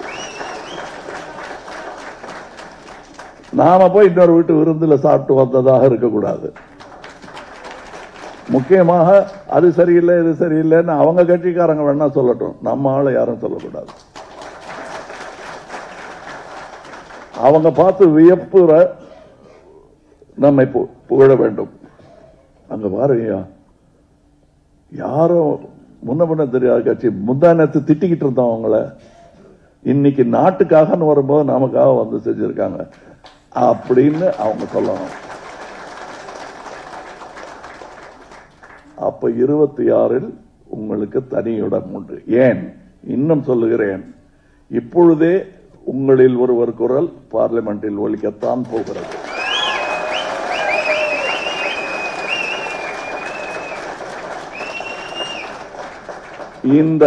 A: நாம போய் இன்னொரு வீட்டு விருந்துல சாப்பிட்டு வந்ததாக இருக்கக்கூடாது முக்கியமாக அது சரியில்லை இது சரியில்லைன்னு அவங்க கட்சிக்காரங்க வேணா சொல்லட்டும் நம்ம ஆளை யாரும் சொல்லக்கூடாது அவங்க பார்த்து வியப்புற நம்மை பு- புகழ வேண்டும் அங்க பாருங்க யாரோ முன்ன முன்ன தெரியாத கட்சி முந்தா நேரத்து திட்டிக்கிட்டு இருந்தோம் அவங்கள இன்னைக்கு நாட்டுக்காகன்னு வரும்போது நமக்காக வந்து செஞ்சிருக்காங்க அப்படின்னு அவங்க சொல்லணும் அப்ப இருபத்தி ஆறில் உங்களுக்கு தனி இடம் உண்டு ஏன் இன்னும் சொல்லுகிறேன் இப்பொழுதே உங்களில் ஒருவர் குரல் பார்லிமெண்டில் ஒலிக்கத்தான் போகிறது இந்த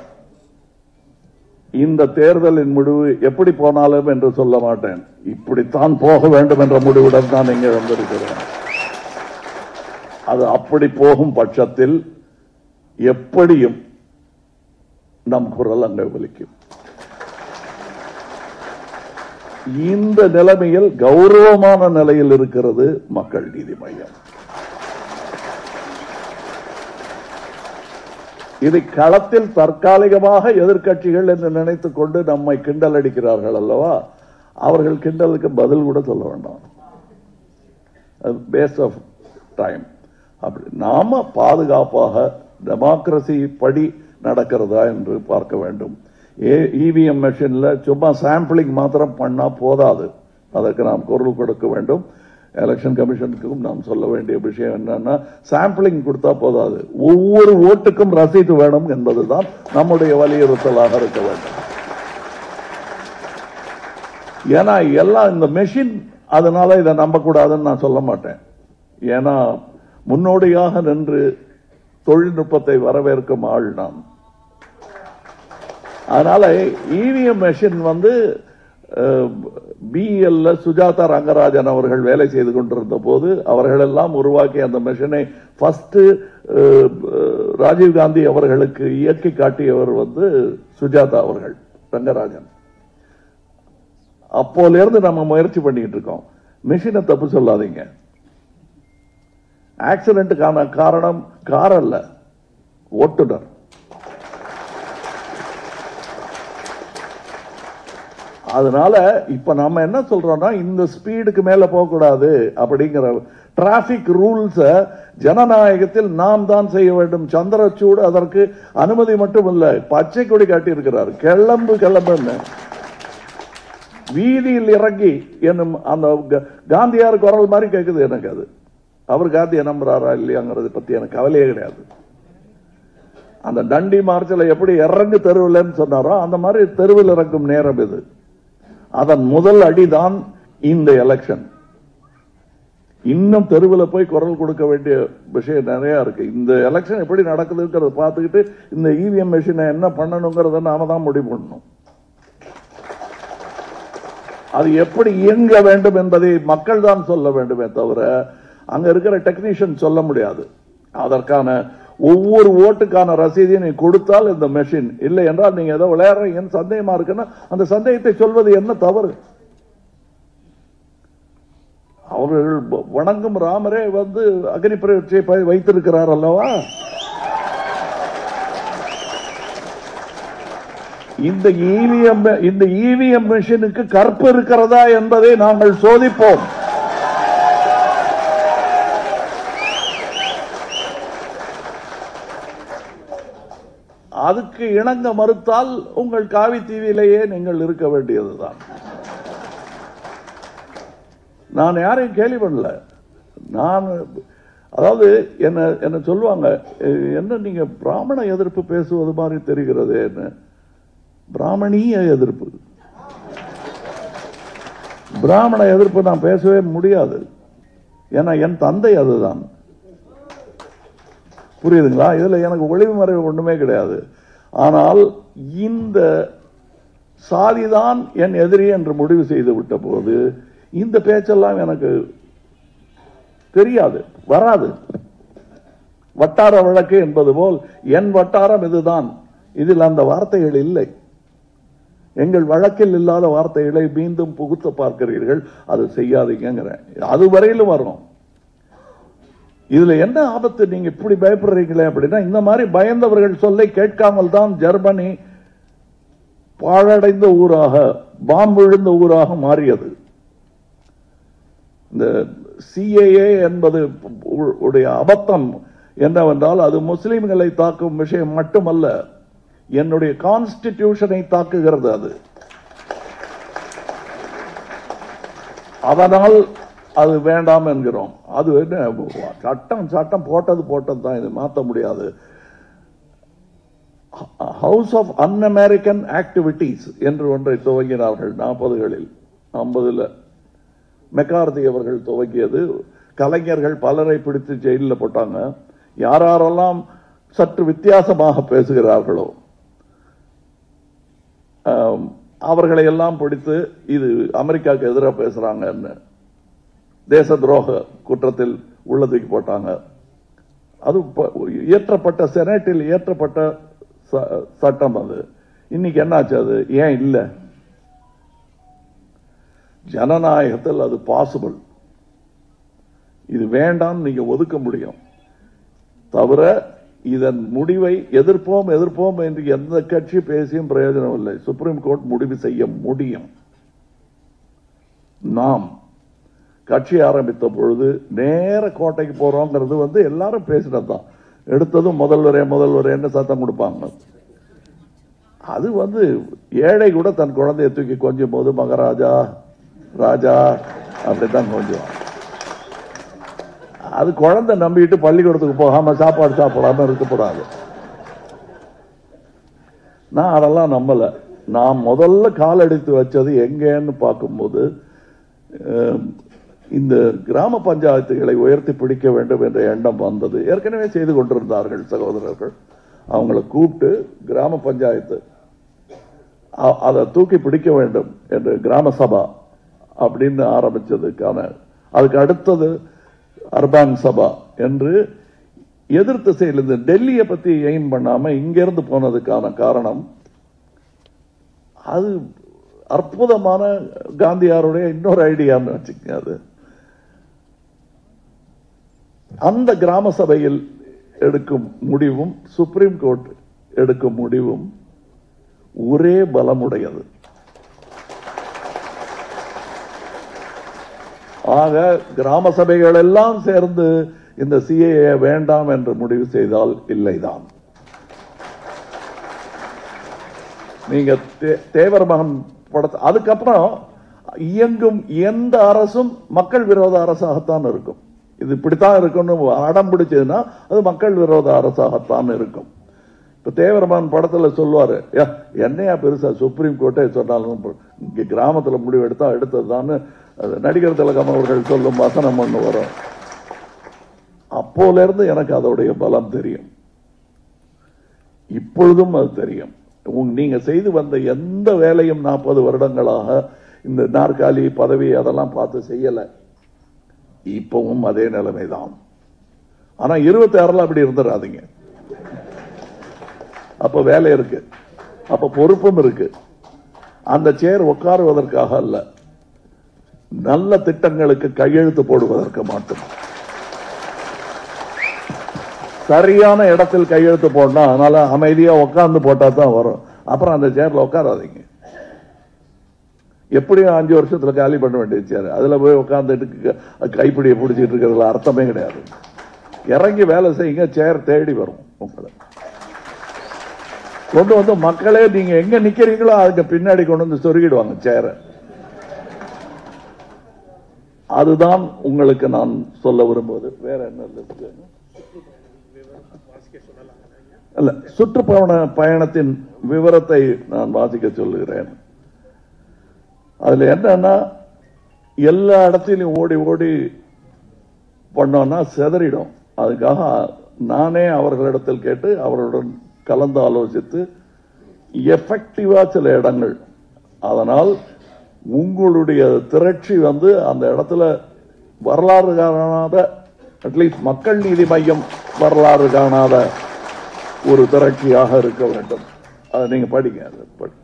A: இந்த தேர்தலின் முடிவு எப்படி போனாலும் என்று சொல்ல மாட்டேன் இப்படித்தான் போக வேண்டும் என்ற முடிவுடன் தான் இங்கே வந்திருக்கிறேன் அது அப்படி போகும் பட்சத்தில் எப்படியும் நம் குரல் அங்கே ஒலிக்கும் இந்த நிலைமையில் கௌரவமான நிலையில் இருக்கிறது மக்கள் நீதி மையம் இதை களத்தில் தற்காலிகமாக எதிர்க்கட்சிகள் என்று நினைத்துக் கொண்டு நம்மை கிண்டல் அடிக்கிறார்கள் அல்லவா அவர்கள் கிண்டலுக்கு பதில் கூட சொல்ல வேண்டாம் பேஸ் ஆஃப் டைம் அப்படி நாம பாதுகாப்பாக டெமோக்ரசி படி நடக்கிறதா என்று பார்க்க வேண்டும் இவிஎம் மெஷின்ல சும்மா சாம்பிளிங் மாத்திரம் பண்ணா போதாது அதற்கு நாம் குரல் கொடுக்க வேண்டும் எலெக்ஷன் கமிஷனுக்கும் நாம் சொல்ல வேண்டிய விஷயம் என்னன்னா சாம்பிளிங் கொடுத்தா போதாது ஒவ்வொரு ஓட்டுக்கும் ரசீது வேணும் என்பதுதான் நம்முடைய வலியுறுத்தலாக இருக்க வேண்டும் ஏன்னா எல்லாம் இந்த மெஷின் அதனால இதை நம்பக்கூடாதுன்னு நான் சொல்ல மாட்டேன் ஏன்னா முன்னோடியாக நின்று தொழில்நுட்பத்தை வரவேற்கும் ஆள் நான் அதனால இவிஎம் மெஷின் வந்து பிஎல்ல சுஜாதா ரங்கராஜன் அவர்கள் வேலை செய்து கொண்டிருந்த போது அவர்கள் எல்லாம் உருவாக்கி அந்த மிஷனை ஃபர்ஸ்ட் ராஜீவ்காந்தி அவர்களுக்கு இயக்கி காட்டியவர் வந்து சுஜாதா அவர்கள் ரங்கராஜன் அப்போல இருந்து நம்ம முயற்சி பண்ணிட்டு இருக்கோம் மிஷினை தப்பு சொல்லாதீங்க ஆக்சிடென்ட்டுக்கான காரணம் கார் அல்ல ஓட்டுநர் அதனால இப்ப நம்ம என்ன சொல்றோம்னா இந்த ஸ்பீடுக்கு மேல போக கூடாது அப்படிங்கிற டிராபிக் ரூல்ஸ ஜனநாயகத்தில் நாம் தான் செய்ய வேண்டும் சந்திரசூடு அதற்கு அனுமதி மட்டும் இல்ல பச்சை கொடி காட்டி இருக்கிறார் கிளம்பு கிளம்புன்னு வீதியில் இறங்கி என்னும் அந்த க- காந்தியார் குரல் மாதிரி கேக்குது எனக்கு அது அவர் காந்தியை நம்புறாரா இல்லையாங்கிறத பத்தி எனக்கு கவலையே கிடையாது அந்த தண்டி மார்ச்சில் எப்படி இறங்கு தெருவில்னு சொன்னாரோ அந்த மாதிரி தெருவில் இறங்கும் நேரம் இது அதன் முதல் அடிதான் இந்த எலெக்ஷன் இன்னும் தெருவில் போய் குரல் கொடுக்க வேண்டிய விஷயம் நிறைய இருக்கு இந்த எலெக்ஷன் எப்படி நடக்குதுங்கிறத பார்த்துக்கிட்டு இந்த இவிஎம் மெஷினை என்ன பண்ணணுங்கிறத நாம தான் முடிவு பண்ணணும் அது எப்படி இயங்க வேண்டும் என்பதை மக்கள் தான் சொல்ல வேண்டுமே தவிர அங்க இருக்கிற டெக்னீஷியன் சொல்ல முடியாது அதற்கான ஒவ்வொரு ஓட்டுக்கான ரசீதையும் நீ கொடுத்தால் இந்த மெஷின் இல்லை என்றால் நீங்க ஏதோ விளையாடுறீங்கன்னு சந்தேகமா இருக்குன்னா அந்த சந்தேகத்தை சொல்வது என்ன தவறு அவர்கள் வ- வணங்கும் ராமரே வந்து அக்னி பரீட்சை ப- வைத்திருக்கிறார் அல்லவா இந்த இவிஎம் இந்த இவிஎம் மிஷினுக்கு கற்பு இருக்கிறதா என்பதை நாங்கள் சோதிப்போம் அதுக்கு இணங்க மறுத்தால் உங்கள் காவி தீவிலேயே நீங்கள் இருக்க வேண்டியதுதான் நான் யாரையும் கேள்வி பண்ணல நான் அதாவது என்ன என்ன சொல்லுவாங்க "எ- என்ன நீங்க பிராமண எதிர்ப்பு பேசுவது மாதிரி தெரிகிறது என்ன பிராமணிய எதிர்ப்பு பிராமண எதிர்ப்பு நான் பேசவே முடியாது ஏன்னா என் தந்தை அதுதான் புரியுதுங்களா இதுல எனக்கு ஒளிவு மறைவு ஒண்ணுமே கிடையாது ஆனால் இந்த சாதிதான் என் எதிரி என்று முடிவு செய்து விட்ட போது இந்த பேச்செல்லாம் எனக்கு தெரியாது வராது வட்டார வழக்கு என்பது போல் என் வட்டாரம் இதுதான் இதில் அந்த வார்த்தைகள் இல்லை எங்கள் வழக்கில் இல்லாத வார்த்தைகளை மீண்டும் புகுத்த பார்க்கிறீர்கள் அது செய்யாதீங்கிறேன் அது வரையிலும் வரும் இதுல என்ன ஆபத்து நீங்க இப்படி பயப்படுறீங்களே அப்படின்னா இந்த மாதிரி பயந்தவர்கள் சொல்லை கேட்காமல் தான் ஜெர்மனி பாழடைந்த ஊராக பாம்பு விழுந்த ஊராக மாறியது இந்த சிஏஏ என்பது உ- உடைய அபத்தம் என்னவென்றால் அது முஸ்லிம்களை தாக்கும் விஷயம் மட்டுமல்ல என்னுடைய கான்ஸ்டிடியூஷனை தாக்குகிறது அது அதனால் அது வேண்டாம் என்கிறோம் அது என்ன சட்டம் சட்டம் போட்டது போட்டது தான் இது மாற்ற முடியாது House of un American Activities என்று ஒன்றை துவங்கினார்கள் நாற்பதுகளில் ஐம்பதுல மெக்கார்தி அவர்கள் துவங்கியது கலைஞர்கள் பலரை பிடித்து ஜெயிலில் போட்டாங்க யாரெல்லாம் சற்று வித்தியாசமாக பேசுகிறார்களோ ஆம், அவர்களை எல்லாம் பிடித்து இது அமெரிக்காவுக்கு எதிராக பேசுறாங்கன்னு தேச துரோக குற்றத்தில் உள்ள தூக்கி போட்டாங்க அது ப- இயற்றப்பட்ட செனட்டில் இயற்றப்பட்ட ச- சட்டம் அது இன்னைக்கு என்னாச்சு அது ஏன் இல்லை ஜனநாயகத்தில் அது பாசிபிள் இது வேண்டாம் நீங்க ஒதுக்க முடியும் தவிர இதன் முடிவை எதிர்ப்போம் எதிர்ப்போம் என்று எந்த கட்சி பேசியும் பிரயோஜனம் இல்லை சுப்ரீம் கோர்ட் முடிவு செய்ய முடியும் நாம் கட்சி ஆரம்பித்த பொழுது நேர கோட்டைக்கு போறோங்கிறது வந்து எல்லாரும் பேசினது தான் எடுத்ததும் முதல்வரே முதல்வரேன்னு சத்தம் கொடுப்பாங்க அது வந்து ஏழை கூட தன் குழந்தையை தூக்கி கொஞ்சம் போது மகாராஜா ராஜா அப்படித்தான் கொஞ்சம் அது குழந்தை நம்பிட்டு பள்ளிக்கூடத்துக்கு போகாம சாப்பாடு சாப்பிடாம இருக்கக்கூடாது நான் அதெல்லாம் நம்பல நான் முதல்ல கால் எடுத்து வச்சது எங்கன்னு பார்க்கும்போது அஹ், இந்த கிராம பஞ்சாயத்துகளை உயர்த்தி பிடிக்க வேண்டும் என்ற எண்ணம் வந்தது ஏற்கனவே செய்து கொண்டிருந்தார்கள் சகோதரர்கள் அவங்கள கூப்பிட்டு கிராம பஞ்சாயத்து அ- அதை தூக்கி பிடிக்க வேண்டும் என்று கிராம சபா அப்படின்னு ஆரம்பிச்சதுக்கான அதுக்கு அடுத்தது அர்பான் சபா என்று எதிர் திசையிலிருந்து டெல்லியை பத்தி எய்ம் பண்ணாம இங்கிருந்து போனதுக்கான காரணம் அது அற்புதமான காந்தியாருடைய இன்னொரு ஐடியான்னு வச்சுக்கோங்க அது அந்த கிராம சபையில் எடுக்கும் முடிவும் சுப்ரீம் கோர்ட் எடுக்கும் முடிவும் ஒரே பலமுடையது ஆக கிராம சபைகள் எல்லாம் சேர்ந்து இந்த சிஏஏ வேண்டாம் என்று முடிவு செய்தால் இல்லைதான் நீங்க தே- தேவர் மகன் படத்தை அதுக்கப்புறம் இயங்கும் எந்த அரசும் மக்கள் விரோத அரசாகத்தான் இருக்கும் இது இப்படித்தான் இருக்கும்னு அடம் பிடிச்சதுன்னா அது மக்கள் விரோத அரசாகத்தான் இருக்கும் இப்ப தேவரமான் படத்துல சொல்லுவாரு "ஏ, என்னையா பெருசா சுப்ரீம் கோர்ட்டே சொன்னாலும் ப- இங்க கிராமத்துல முடிவு எடுத்தா எடுத்ததுதான்னு அது நடிகர் திலகம் அவர்கள் சொல்லும் வசனம் ஒண்ணு வரும் அப்போல இருந்து எனக்கு அதோடைய பலம் தெரியும் இப்பொழுதும் அது தெரியும் உங்க- நீங்க செய்து வந்த எந்த வேலையும் நாற்பது வருடங்களாக இந்த நாற்காலி பதவி அதெல்லாம் பார்த்து செய்யல இப்பவும் அதே நிலைமைதான் ஆனா இருபத்தி ஆறுல அப்படி இருந்துடாதீங்க அப்ப வேலை இருக்கு அப்ப பொறுப்பும் இருக்கு அந்த சேர் உட்காருவதற்காக அல்ல நல்ல திட்டங்களுக்கு கையெழுத்து போடுவதற்கு மட்டும் சரியான இடத்தில் கையெழுத்து போடணும் அதனால அமைதியா உட்கார்ந்து போட்டா தான் வரும் அப்புறம் அந்த சேர்ல உட்காராதீங்க எப்படியும் அஞ்சு வருஷத்துல காலி பண்ண வேண்டிய சேர் அதுல போய் உட்கார்ந்துட்டு க- கைப்பிடியை பிடிச்சிட்டு இருக்கிறதுல அர்த்தமே கிடையாது இறங்கி வேலை செய்யுங்க சேர் தேடி வரும் உங்களை கொண்டு வந்து மக்களே நீங்க எங்க நிக்கிறீங்களோ அதுக்கு பின்னாடி கொண்டு வந்து சொருகிடுவாங்க சேரை அதுதான் உங்களுக்கு நான் சொல்ல விரும்புவது வேற என்ன இருக்கு? அல்ல சுற்றுப்பயண பயணத்தின் விவரத்தை நான் வாசிக்க சொல்லுகிறேன் அதுல என்னன்னா எல்லா இடத்திலும் ஓடி ஓடி பண்ணோம்னா செதறிடும் அதுக்காக நானே அவர்களிடத்தில் கேட்டு அவர்களுடன் கலந்து ஆலோசித்து எஃபெக்டிவா சில இடங்கள் அதனால் உங்களுடைய திரட்சி வந்து அந்த இடத்துல வரலாறு காணாத அட்லீஸ்ட் மக்கள் நீதி மையம் வரலாறு காணாத ஒரு திரட்சியாக இருக்க வேண்டும் அதை நீங்க படிங்க அதை படி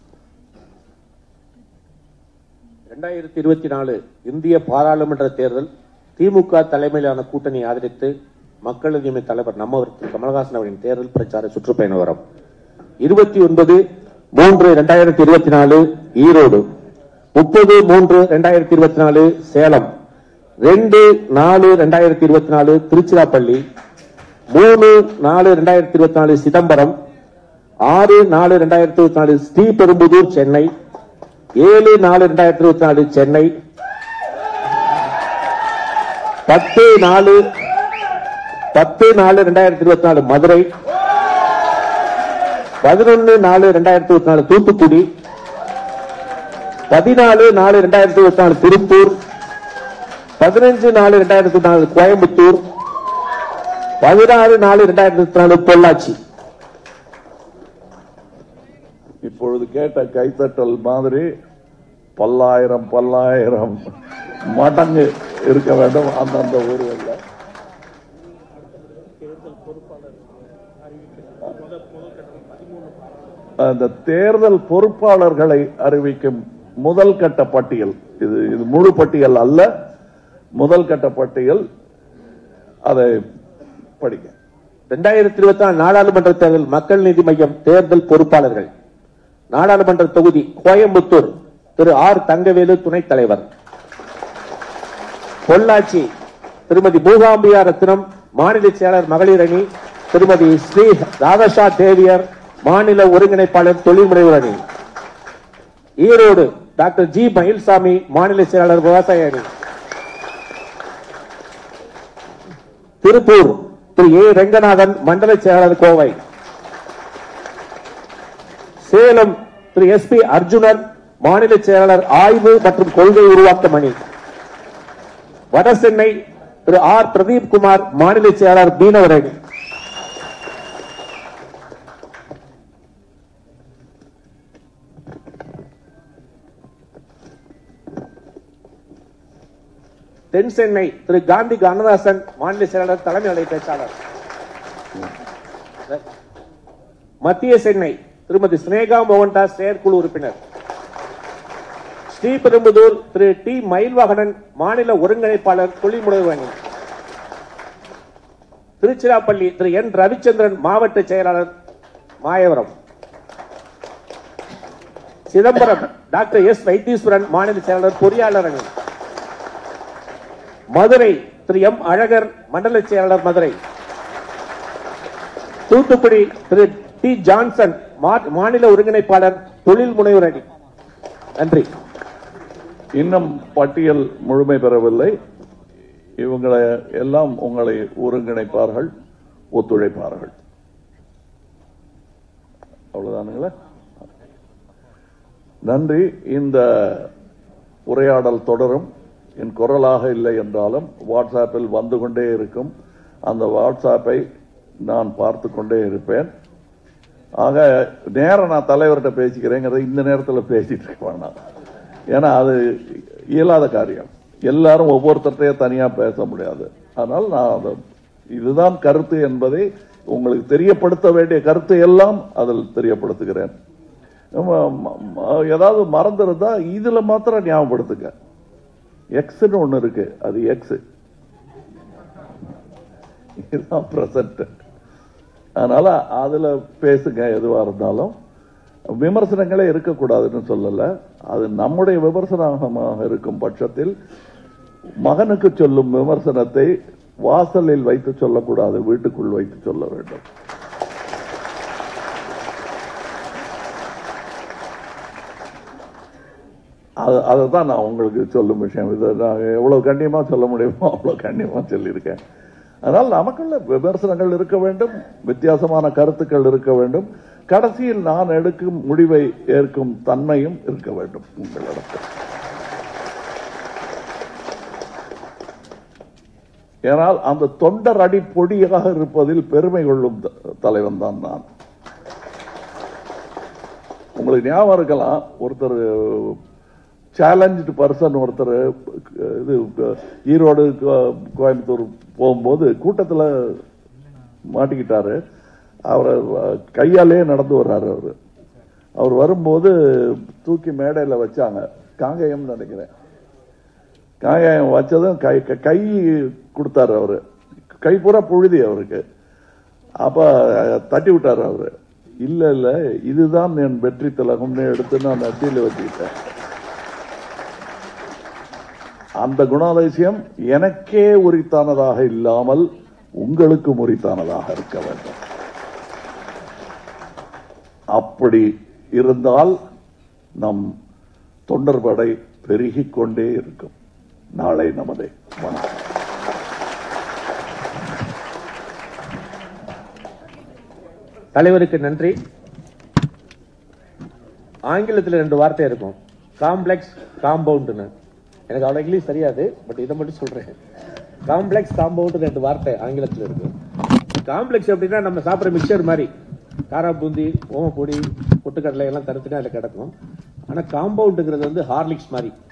B: இரண்டாயிரத்தி இருபத்தி நாலு இந்திய பாராளுமன்ற தேர்தல் திமுக தலைமையிலான கூட்டணி ஆதரித்து மக்கள் உரிமை தலைவர் நம்மவர் திரு கமலஹாசன் அவரின் தேர்தல் பிரச்சார சுற்றுப்பயண வரம் இருபத்தி ஒன்பது மூன்று இரண்டாயிரத்தி இருபத்தி நாலு ஈரோடு முப்பது மூன்று இரண்டாயிரத்தி இருபத்தி நாலு சேலம் ரெண்டு நாலு இரண்டாயிரத்தி இருபத்தி நாலு திருச்சிராப்பள்ளி மூணு நாலு இரண்டாயிரத்தி இருபத்தி நாலு சிதம்பரம் ஆறு நாலு இரண்டாயிரத்தி இருபத்தி நாலு ஸ்ரீபெரும்புதூர் சென்னை ஏழு நாலு இரண்டாயிரத்தி இருபத்தி நாலு சென்னை பத்து நாலு பத்து நாலு இரண்டாயிரத்தி இருபத்தி நாலு மதுரை பதினொன்னு நாலு இரண்டாயிரத்தி இருபத்தி நாலு தூத்துக்குடி பதினாலு நாலு இரண்டாயிரத்தி இருபத்தி நாலு திருப்பூர் பதினஞ்சு நாலு இரண்டாயிரத்தி இருபத்தி நாலு கோயம்புத்தூர் பதினாறு நாலு இரண்டாயிரத்தி இருபத்தி நாலு பொள்ளாச்சி
A: இப்பொழுது கேட்ட கைத்தட்டல் மாதிரி பல்லாயிரம் பல்லாயிரம் மடங்கு இருக்க வேண்டும் அந்தந்த ஊர்களில் அந்த தேர்தல் பொறுப்பாளர்களை அறிவிக்கும் முதல் கட்ட பட்டியல் இது இது முழு பட்டியல் அல்ல முதல் கட்ட பட்டியல் அதை படிக்க
B: இரண்டாயிரத்தி இருபத்தி நாலு நாடாளுமன்ற தேர்தல் மக்கள் நீதி மையம் தேர்தல் பொறுப்பாளர்கள் நாடாளுமன்ற தொகுதி கோயம்புத்தூர் திரு ஆர் தங்கவேலு துணைத் தலைவர் பொள்ளாச்சி திருமதி மூகாம்பியா ரத்னம் மாநில செயலர் மகளிர் அணி திருமதி ஸ்ரீ ராதஷா தேவியர் மாநில ஒருங்கிணைப்பாளர் தொழில் முனைவர் அணி ஈரோடு டாக்டர் ஜி மயில்சாமி மாநில செயலாளர் விவசாய அணி திருப்பூர் திரு ஏ ரெங்கநாதன் மண்டல செயலாளர் கோவை சேலம் திரு எஸ் பி அர்ஜுனன் மாநில செயலாளர் ஆய்வு மற்றும் கொள்கை உருவாக்கம் அணி வடசென்னை திரு ஆர் பிரதீப் குமார் மாநில செயலாளர் மீனவர் அணி தென் சென்னை திரு காந்தி கண்ணதாசன் மாநில செயலாளர் தலைமை அலை பேச்சாளர் மத்திய சென்னை திருமதி சினேகா மோகன்தாஸ் செயற்குழு உறுப்பினர் ஸ்ரீபெரும்புதூர் திரு டி மயில்வாகனன் மாநில ஒருங்கிணைப்பாளர் தொழில் முனைவு அணி திருச்சிராப்பள்ளி திரு என் ரவிச்சந்திரன் மாவட்ட செயலாளர் மாயவரம் சிதம்பரம் டாக்டர் எஸ் வைத்தீஸ்வரன் மாநில செயலாளர் பொறியாளர் அணி மதுரை திரு எம் அழகர் மண்டல செயலாளர் மதுரை தூத்துக்குடி திரு டி ஜான்சன் மா- மாநில ஒருங்கிணைப்பாளர் தொழில் முனைவர் அணி நன்றி
A: இன்னும் பட்டியல் முழுமை பெறவில்லை இவங்களை எல்லாம் உங்களை ஒருங்கிணைப்பார்கள் ஒத்துழைப்பார்கள் அவ்வளவுதானுங்களா நன்றி இந்த உரையாடல் தொடரும் என் குரலாக இல்லை என்றாலும் வாட்ஸ்அப்பில் வந்து கொண்டே இருக்கும் அந்த வாட்ஸ்அப்பை நான் பார்த்து கொண்டே இருப்பேன் ஆக நேரம் நான் தலைவர்கிட்ட பேசிக்கிறேங்கிறத இந்த நேரத்தில் பேசிட்டு இருக்க வேண்டாம் ஏன்னா அது இயலாத காரியம் எல்லாரும் ஒவ்வொருத்தர்கிட்டயே தனியா பேச முடியாது அதனால் நான் அதை இதுதான் கருத்து என்பதை உங்களுக்கு தெரியப்படுத்த வேண்டிய கருத்து எல்லாம் அதில் தெரியப்படுத்துகிறேன் ம- ம- ம- ஏதாவது மறந்துருந்தா இதுல மாத்திரம் ஞாபகப்படுத்துங்க எக்ஸ்னு ஒண்ணு இருக்கு அது எக்ஸ் இதுதான் பிரசன்ட் அதனால அதுல பேசுங்க எதுவா இருந்தாலும் விமர்சனங்களே இருக்கக்கூடாதுன்னு சொல்லல அது நம்முடைய விமர்சனமாக இருக்கும் பட்சத்தில் மகனுக்கு சொல்லும் விமர்சனத்தை வாசலில் வைத்து சொல்லக்கூடாது வீட்டுக்குள் வைத்து சொல்ல வேண்டும் அது அதை தான் நான் உங்களுக்கு சொல்லும் விஷயம் இது நான் எவ்வளவு கண்ணியமா சொல்ல முடியுமோ அவ்வளவு கண்ணியமா சொல்லியிருக்கேன் அதனால் நமக்குள்ள விமர்சனங்கள் இருக்க வேண்டும் வித்தியாசமான கருத்துக்கள் இருக்க வேண்டும் கடைசியில் நான் எடுக்கும் முடிவை ஏற்கும் தன்மையும் இருக்க வேண்டும் உங்களிடத்தில் ஏனால் அந்த தொண்டர் அடி பொடியாக இருப்பதில் பெருமை கொள்ளும் த- தலைவன் தான் நான் உங்களுக்கு ஞாபகம் இருக்கலாம் ஒருத்தர் சேலஞ்சு பர்சன் ஒருத்தர் இது ஈரோடு கோ- கோயம்புத்தூர் போகும்போது கூட்டத்தில் மாட்டிக்கிட்டாரு அவரை கையாலே நடந்து வர்றாரு அவரு அவர் வரும்போது தூக்கி மேடையில் வச்சாங்க காங்கேயம்னு நினைக்கிறேன் காயம் வச்சதும் கை க- கை கொடுத்தாரு அவரு கை பூரா புழுதி அவருக்கு அப்ப தட்டி விட்டாரு அவரு இல்ல இல்ல இதுதான் என் வெற்றி திலகம்னு எடுத்து நான் நட்டியில வச்சுக்கிட்டேன் அந்த குணாதிசயம் எனக்கே உரித்தானதாக இல்லாமல் உங்களுக்கும் உரித்தானதாக இருக்க வேண்டும் அப்படி இருந்தால் நம் தொண்டர் படை பெருகிக் கொண்டே இருக்கும் நாளை நமதே வணக்கம்
B: தலைவருக்கு நன்றி ஆங்கிலத்தில் ரெண்டு வார்த்தை இருக்கும் காம்ப்ளெக்ஸ் காம்பவுண்ட்னு எனக்கு அவ்வளவு இங்கிலீஷ் தெரியாது பட் இதை மட்டும் சொல்றேன் காம்ப்ளெக்ஸ் காம்பவுண்ட் ரெண்டு வார்த்தை ஆங்கிலத்தில் இருக்கு காம்ப்ளெக்ஸ் அப்படின்னா நம்ம சாப்பிட்ற மிக்சர் மாதிரி காரா பூந்தி ஓமப்பொடி பொட்டுக்கடலை எல்லாம் தனித்தனியாக அதில் கிடக்கும் ஆனால் காம்பவுண்டுங்கிறது வந்து ஹார்லிக்ஸ் மாதிரி